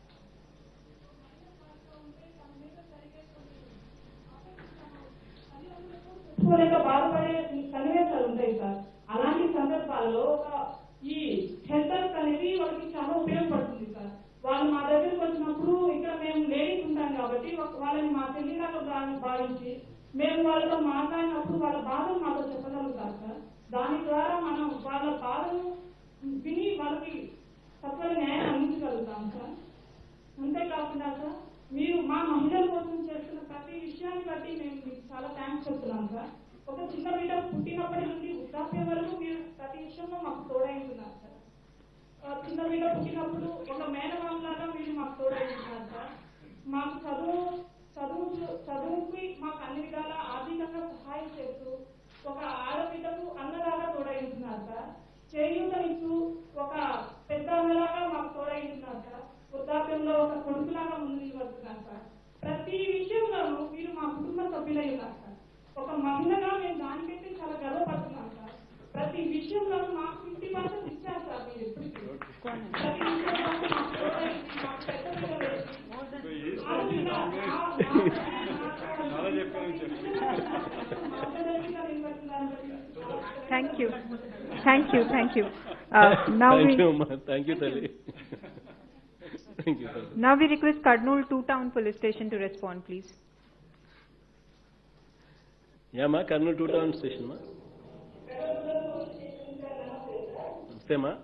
భావించి మేము వాళ్ళతో మాట్లాడినప్పుడు వాళ్ళ బాధను మాతో చెప్పగలుగుతారు సార్ దాని ద్వారా మనం వాళ్ళ బాధను విని వాళ్ళకి సత్వర న్యాయం అందించగలుగుతాం సార్ అంతేకాకుండా సార్ మీరు మా మహిళల కోసం చేస్తున్న ప్రతి విషయాన్ని బట్టి మేము మీకు చాలా థ్యాంక్స్ చెప్తున్నాం సార్ ఒక చిన్న బిడ్డ పుట్టినప్పటి నుండి వృద్ధాప్యం వరకు మీరు ప్రతి విషయంలో మాకు తోడైతున్నారు సార్ ఆ, చిన్న బిడ్డ పుట్టినప్పుడు ఒక మేనమామలాగా మీరు మాకు తోడైతున్నారు సార్ మాకు చదువు చదువు చదువుకి మాకు అన్ని విధాలా ఆర్థికంగా సహాయం చేస్తూ ఒక ఆడబిడ్డకు అన్నలాగా తోడైతున్నారు సార్ చేయూతనిస్తూ ఒక పెద్ద అన్నలాగా మాకు తోడైతున్నారు సార్ వృద్ధాప్యంలో ఒక కొడుకులాగా ముందుకు వస్తున్నారు సార్ ప్రతి విషయంలోనూ మీరు మా కుటుంబ సభ్యులై ఉన్నారు సార్ ఒక మహిళగా మేము దానికైతే చాలా గర్వపడుతున్నాం సార్ ప్రతి విషయంలోనూ మాకు ఫిఫ్టీ పర్సెంట్ ఇచ్చారు సార్ మీరు ఎప్పటికీ ప్రతి విషయంలోనూ మాకు తోడై, మాకు పెద్ద పిల్లలు వేసి, ఆ విధంగా ఆ- మార్గదర్శిగా నిలబడుతున్నారు Thank you. Thank you, thank you. Uh, now thank we, you అమ్మా థ్యాంక్ యూ తల్లి థ్యాంక్ యూ తల్లి now we request Karnool Two Town Police Station to respond, please. ఏమా కర్నూలు టూ టౌన్ స్టేషన్ మా నమస్తేమా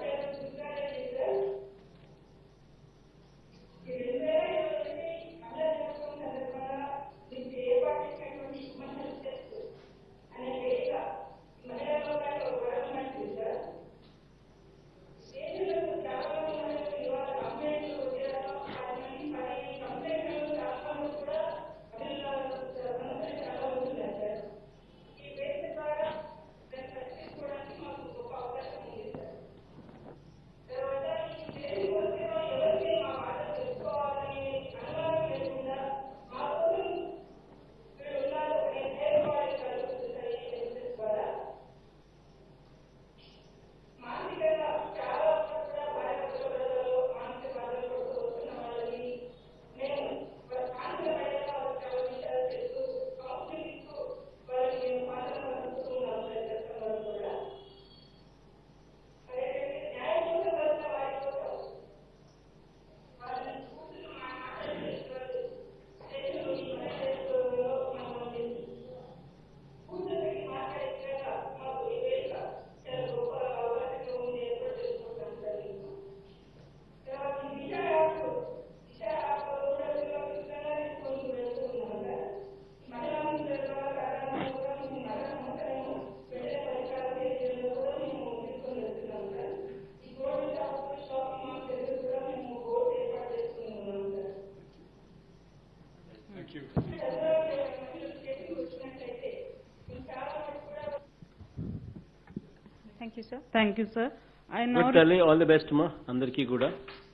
Thank you, sir. Thank you, sir. I now good తల్లి all the best మా అందరికీ కూడా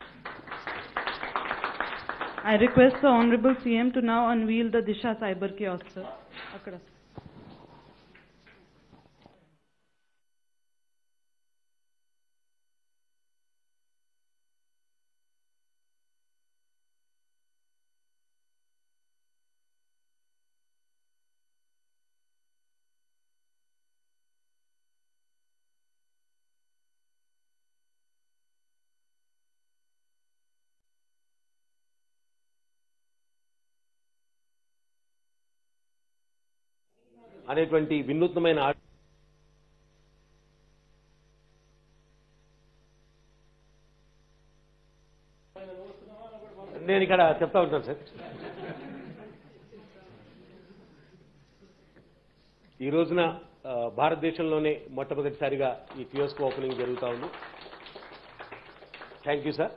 I request the Honorable CM to now unveil the Disha Cyber Kiosk, sir. అక్కడ అనేటువంటి వినూత్నమైన ఆ- నేను ఇక్కడ చెప్తా ఉంటాను సార్ ఈ రోజున ఆ, భారతదేశంలోనే మొట్టమొదటిసారిగా ఈ కియోస్క్ ఓపెనింగ్ జరుగుతా ఉంది thank you sir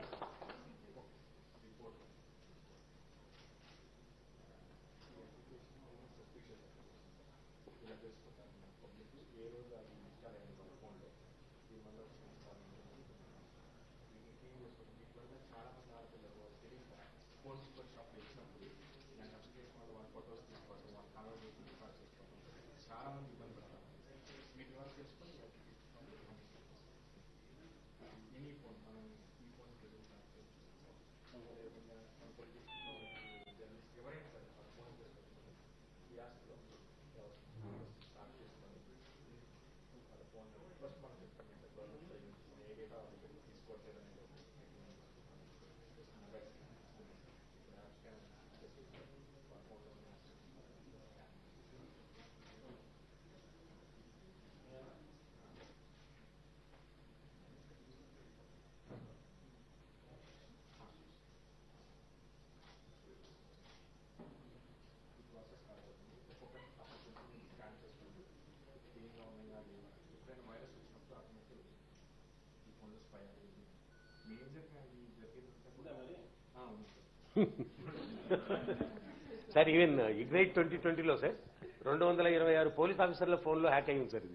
sir even ignite twenty ట్వంటీలో సార్ రెండు వందల ఇరవై ఆరు పోలీస్ ఆఫీసర్ల ఫోన్లో హ్యాక్ అయ్యింది సార్ ఇది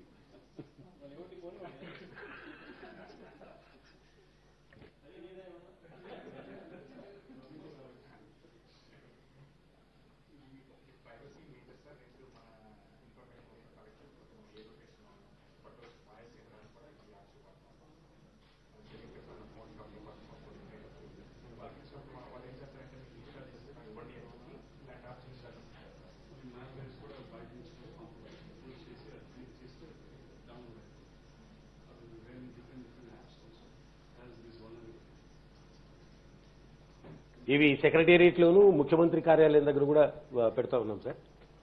ఇవి సెక్రటేరియట్లోను ముఖ్యమంత్రి కార్యాలయం దగ్గర కూడా ఆ, పెడతా ఉన్నాం sir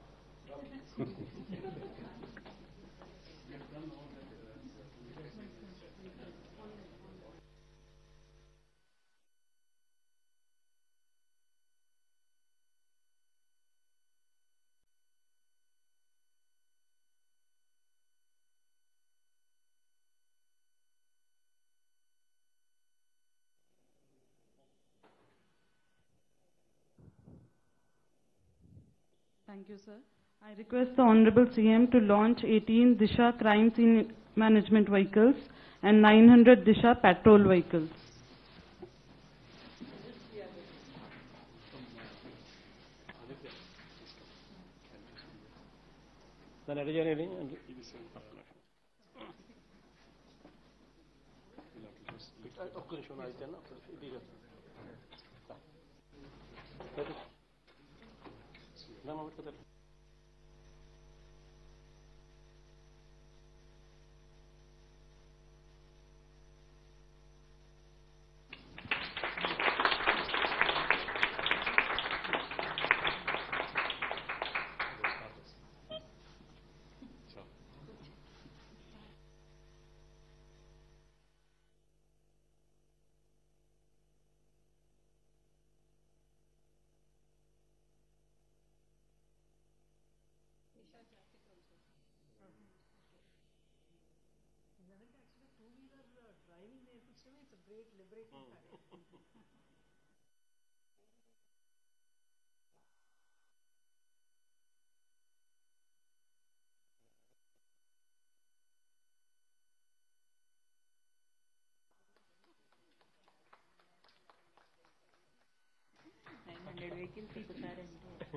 Thank you, sir. I request the Honorable CM to launch 18 Disha crime scene management vehicles and 900 Disha patrol vehicles. దాన్ని ఎడ చేయని ఒక్క నిమిషం అయితే ఇది హండ్రెడ్ వెహికల్స్ ఇస్తారంటే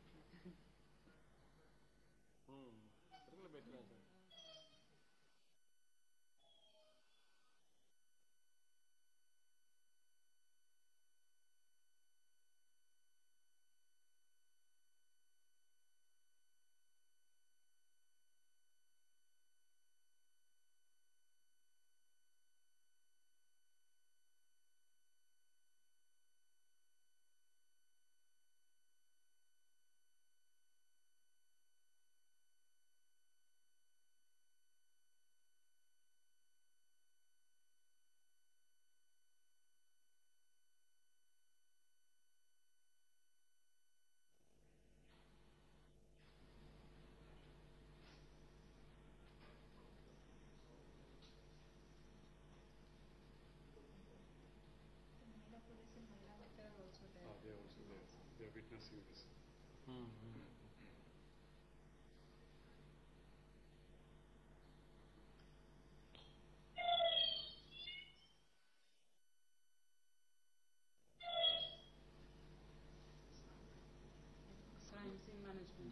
Crime scene management.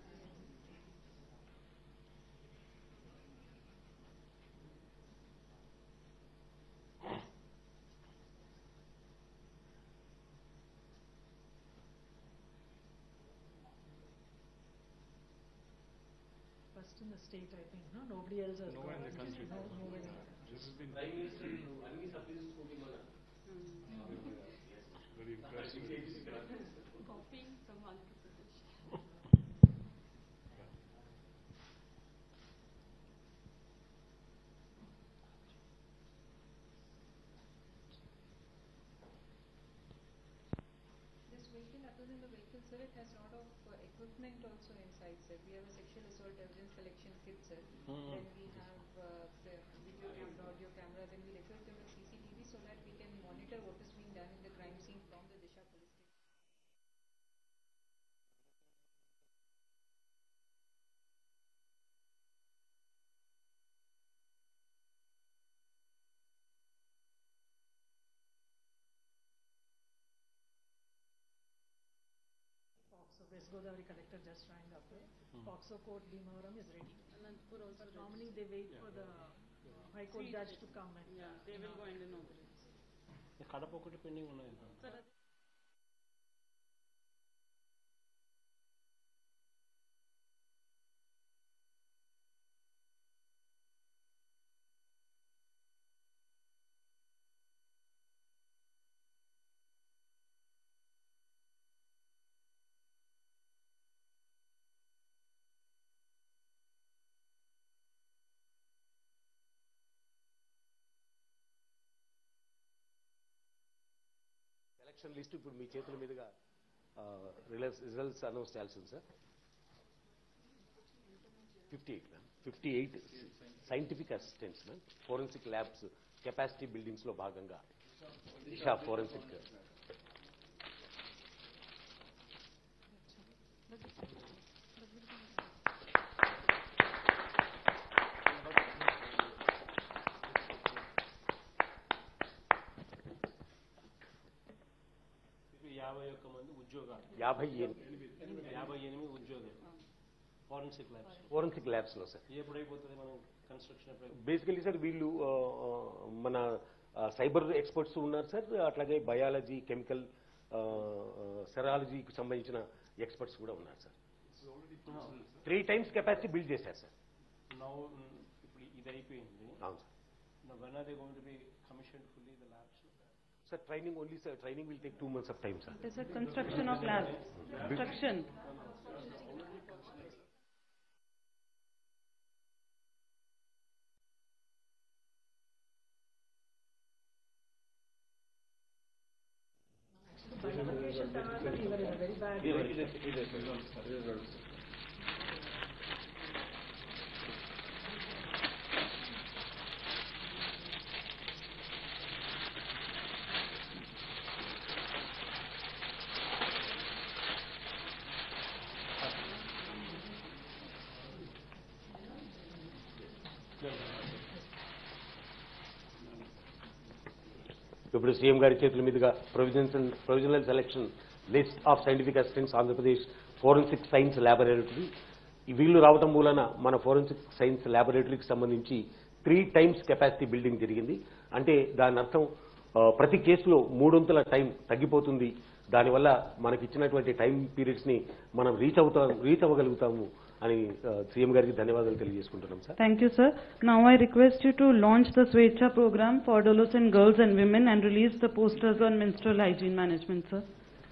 First in the state, I think, no? Nobody else has. Nowhere in the country. No, nobody. This vehicle, other than the vehicle, sir, it has lot of uh, equipment also inside, sir. We have a sexual assault evidence collection kit, sir. Then we have uh, the video camera, audio camera, then we equip them with CCTV. So so that we can monitor what is being done in the crime scene from the Disha police station. So West Godavari collector just rang up. Foxo court Bhimavaram is ready. But normally they wait for the uh, High Court judge to come and. Yeah, they will go and inaugurate. Kadapa ఒకటి pending ఉన్నది election list ఇప్పుడు మీ చేతుల మీదుగా రిలల్స్ results announce చేయాల్సింది sir fifty eight ma'am fifty eight scientific assistants ma'am forensic labs capacity బిల్డింగ్స్లో భాగంగా దిశా ఫోరెన్సిక్ యాభై ఒక్క మంది ఉద్యోగాలు యాభై ఎనిమిది యాభై ఎనిమిది ఉద్యోగాలు ఫారెన్సిక్ ల్యాబ్స్ ఫోరెన్సిక్ ల్యాబ్స్లో సార్ ఎప్పుడు అయిపోతుంది మనం కన్స్ట్రక్షన్ ఎప్పుడు బేసికలీ సార్ వీళ్ళు ఆ, ఆ, మన సైబర్ ఎక్స్పర్ట్స్ ఉన్నారు సార్ అట్లాగే బయాలజీ కెమికల్ సెరాలజీకి సంబంధించిన ఎక్స్పర్ట్స్ కూడా ఉన్నారు sir three times capacity build చేశారు సార్ నౌ ఇప్పుడు ఇది అయిపోయింది అవును sir Now, when are they going to be commissioned fully, the labs? Sir training only sir training will take two months of time sir It is a construction of labs. Construction. Bifurcation తర్వాత fever is a very bad. ఇప్పుడు CM గారి చేతుల మీదుగా provisional provisional selection list of scientific assistants Andhra Pradesh forensic science laboratory వీళ్ళు రావటం మూలన మన forensic science ల్యాబొరేటరీకి సంబంధించి త్రీ టైమ్స్ కెపాసిటీ బిల్డింగ్ జరిగింది అంటే దాని అర్థం ఆ, ప్రతి కేసులో మూడొంతుల టైం తగ్గిపోతుంది దానివల్ల మనకి ఇచ్చినటువంటి టైం పీరియడ్స్ ని మనం రీచ్ అవుతాం రీచ్ అవ్వగలుగుతాము అని ఆ, సీఎం గారికి ధన్యవాదాలు తెలియజేసుకుంటున్నాం sir Thank you, sir. Now I request you to launch the Swecha program for adolescent girls and women and release the posters on menstrual hygiene management, sir.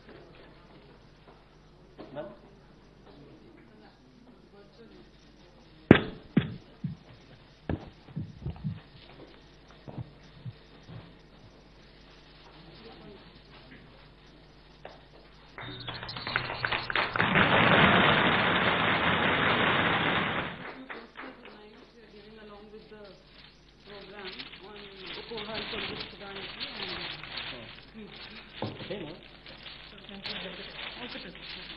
giving along with the program on Upohar Police Sudaniki and Okay, sir.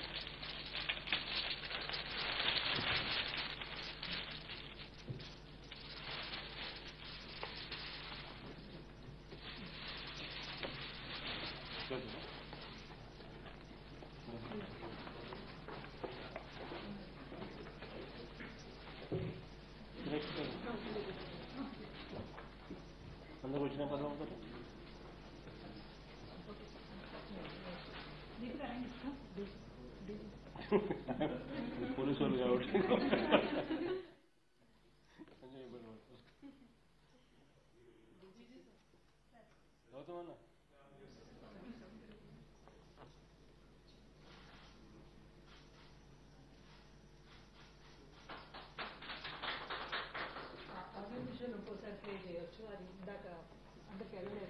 అందరూ వచ్చిన పదం ఒకటి police వాళ్ళు కాబట్టి కొంచెం ఇబ్బంది పడుతుంది గౌతమ్ అన్న ఆర్టిఫిషియల్ ఒక్కోసారి ప్లే చేయొచ్చు అది ఇందాక అందరికి వెళ్ళలేదు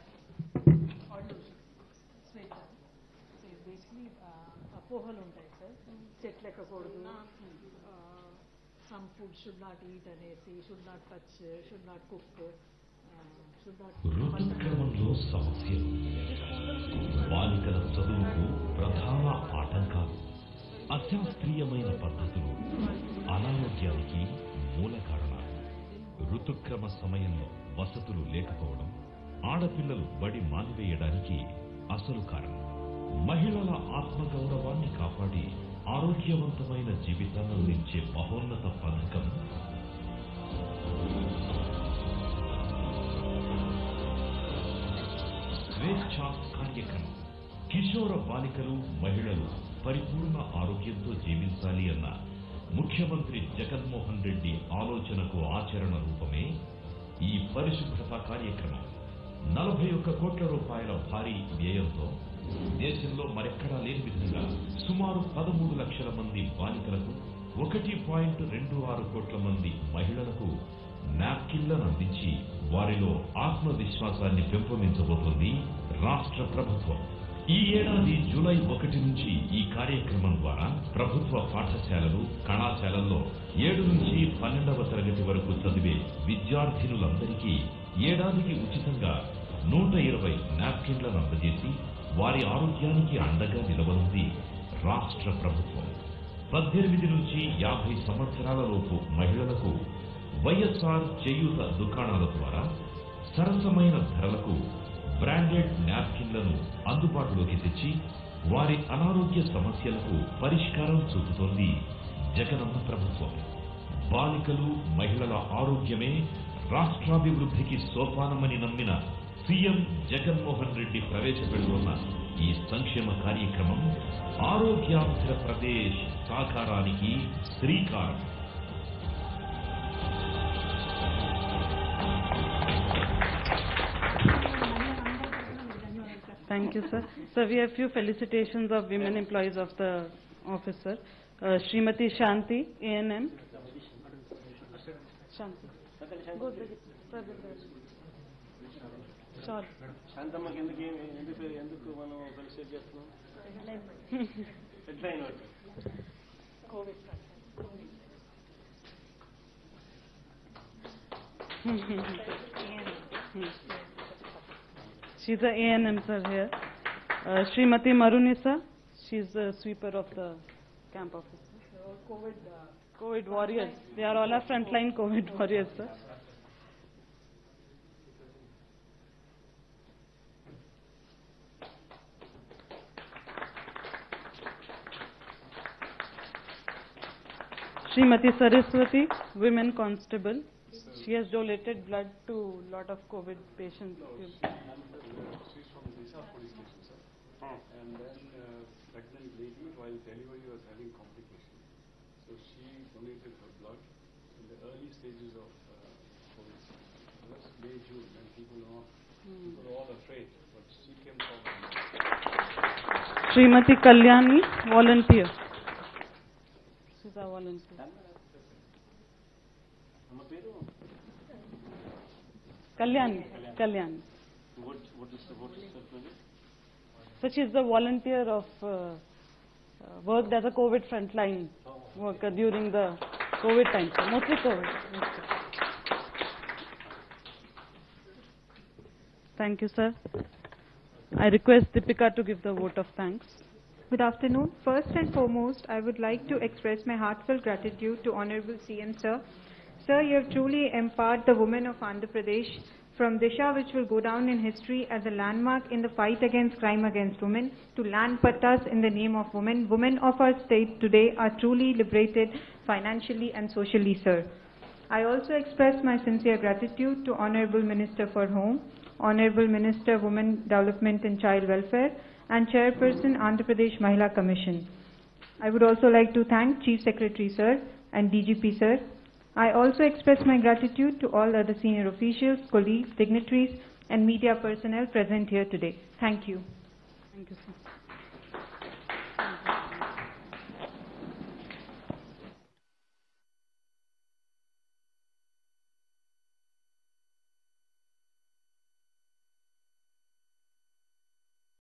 స్వేచ్ఛ బేసిక్లీ అపోహలు ఉంటాయి సార్ చెట్లు ఎక్కకూడదు some food should not eat అనేసి should not touch should not cook ఋతుక్రమంలో సమస్యలు బాలికల చదువుకు ప్రధాన ఆటంకాలు అశాస్త్రీయమైన పద్ధతులు అనారోగ్యానికి మూల కారణాలు ఋతుక్రమ సమయంలో వసతులు లేకపోవడం ఆడపిల్లలు బడి మానివేయడానికి అసలు కారణం మహిళల ఆత్మగౌరవాన్ని కాపాడి ఆరోగ్యవంతమైన జీవితాన్ని అందించే మహోన్నత పథకం స్వేచ్ఛ కార్యక్రమం కిషోర బాలికలు మహిళలు పరిపూర్ణ ఆరోగ్యంతో జీవించాలి అన్న ముఖ్యమంత్రి జగన్మోహన్ రెడ్డి ఆలోచనకు ఆచరణ రూపమే ఈ పరిశుభ్రత కార్యక్రమం నలభై ఒక్క కోట్ల రూపాయల భారీ వ్యయంతో దేశంలో మరెక్కడా లేని విధంగా సుమారు పదమూడు లక్షల మంది బాలికలకు ఒకటి పాయింట్ రెండు ఆరు కోట్ల మంది మహిళలకు నాప్కిన్లను అందించి వారిలో ఆత్మవిశ్వాసాన్ని పెంపొందించబోతోంది రాష్ట్ర ప్రభుత్వం ఈ ఏడాది జూలై ఒకటి నుంచి ఈ కార్యక్రమం ద్వారా ప్రభుత్వ పాఠశాలలు కళాశాలల్లో ఏడు నుంచి పన్నెండవ తరగతి వరకు చదివే విద్యార్థినులందరికీ ఏడాదికి ఉచితంగా నూట ఇరవై నాప్కిన్లను అందజేసి వారి ఆరోగ్యానికి అండగా నిలవనుంది రాష్ట్ర ప్రభుత్వం పద్దెనిమిది నుంచి యాభై సంవత్సరాల లోపు మహిళలకు వైఎస్ఆర్ చేయూత దుకాణాల ద్వారా సరసమైన ధరలకు బ్రాండెడ్ నాప్కిన్లను అందుబాటులోకి తెచ్చి వారి అనారోగ్య సమస్యలకు పరిష్కారం చూపుతోంది జగనన్న ప్రభుత్వం బాలికలు మహిళల ఆరోగ్యమే రాష్ట్రాభివృద్ధికి సోపానమని నమ్మిన సీఎం జగన్మోహన్ రెడ్డి ప్రవేశపెడుతున్న ఈ సంక్షేమ కార్యక్రమం ఆరోగ్యాంధ్రప్రదేశ్ సాకారానికి శ్రీకారం Thank you, sir. Sir, we have few felicitations of women employees of the office, sir. Uh, Srimati Shanti, A&M. Shanti. Go there, sir, there. Sorry. శాంతమ్మకి ఎందుకు ఏం- ఎందుకు ఎందుకు మనం ఫెలిసిటేట్ చేస్తున్నాం హెడ్లైన్ ఒకటి She's a A&M, sir, here. Uh, Srimati Marunisa, she's the sweeper of the camp office. COVID, COVID warriors. They are all our frontline COVID warriors, sir. Srimati Saraswati, women constable. She has donated blood to lot of COVID patients. She's from Disha police station, sir. And then uh, pregnant lady while delivery was having complications. So she donated her blood in the early stages of uh, COVID. So that's May, June, and people are people are all afraid. But she came forward. Srimati Kalyani, volunteer. She's a volunteer. అమ్మ పేరు Kalyani, Kalyani. what what is the what is the project? So she's the volunteer of uh, uh, worked as a COVID frontline worker during the COVID time. So mostly COVID. Thank you, sir. I request Deepika to give the vote of thanks. Good afternoon. First and foremost, I would like to express my heartfelt gratitude to Honorable CM Sir. Sir, you have truly empowered the women of Andhra Pradesh from Disha, which will go down in history as a landmark in the fight against crime against women, to land pattas in the name of women. Women of our state today are truly liberated financially and socially, sir. I also express my sincere gratitude to Honorable Minister for Home, Honorable Minister Women Development and Child Welfare, and Chairperson Andhra Pradesh Mahila Commission. I would also like to thank Chief Secretary Sir and DGP Sir. I also express my gratitude to all other senior officials, colleagues, dignitaries, and media personnel present here today. Thank you. Thank you, sir.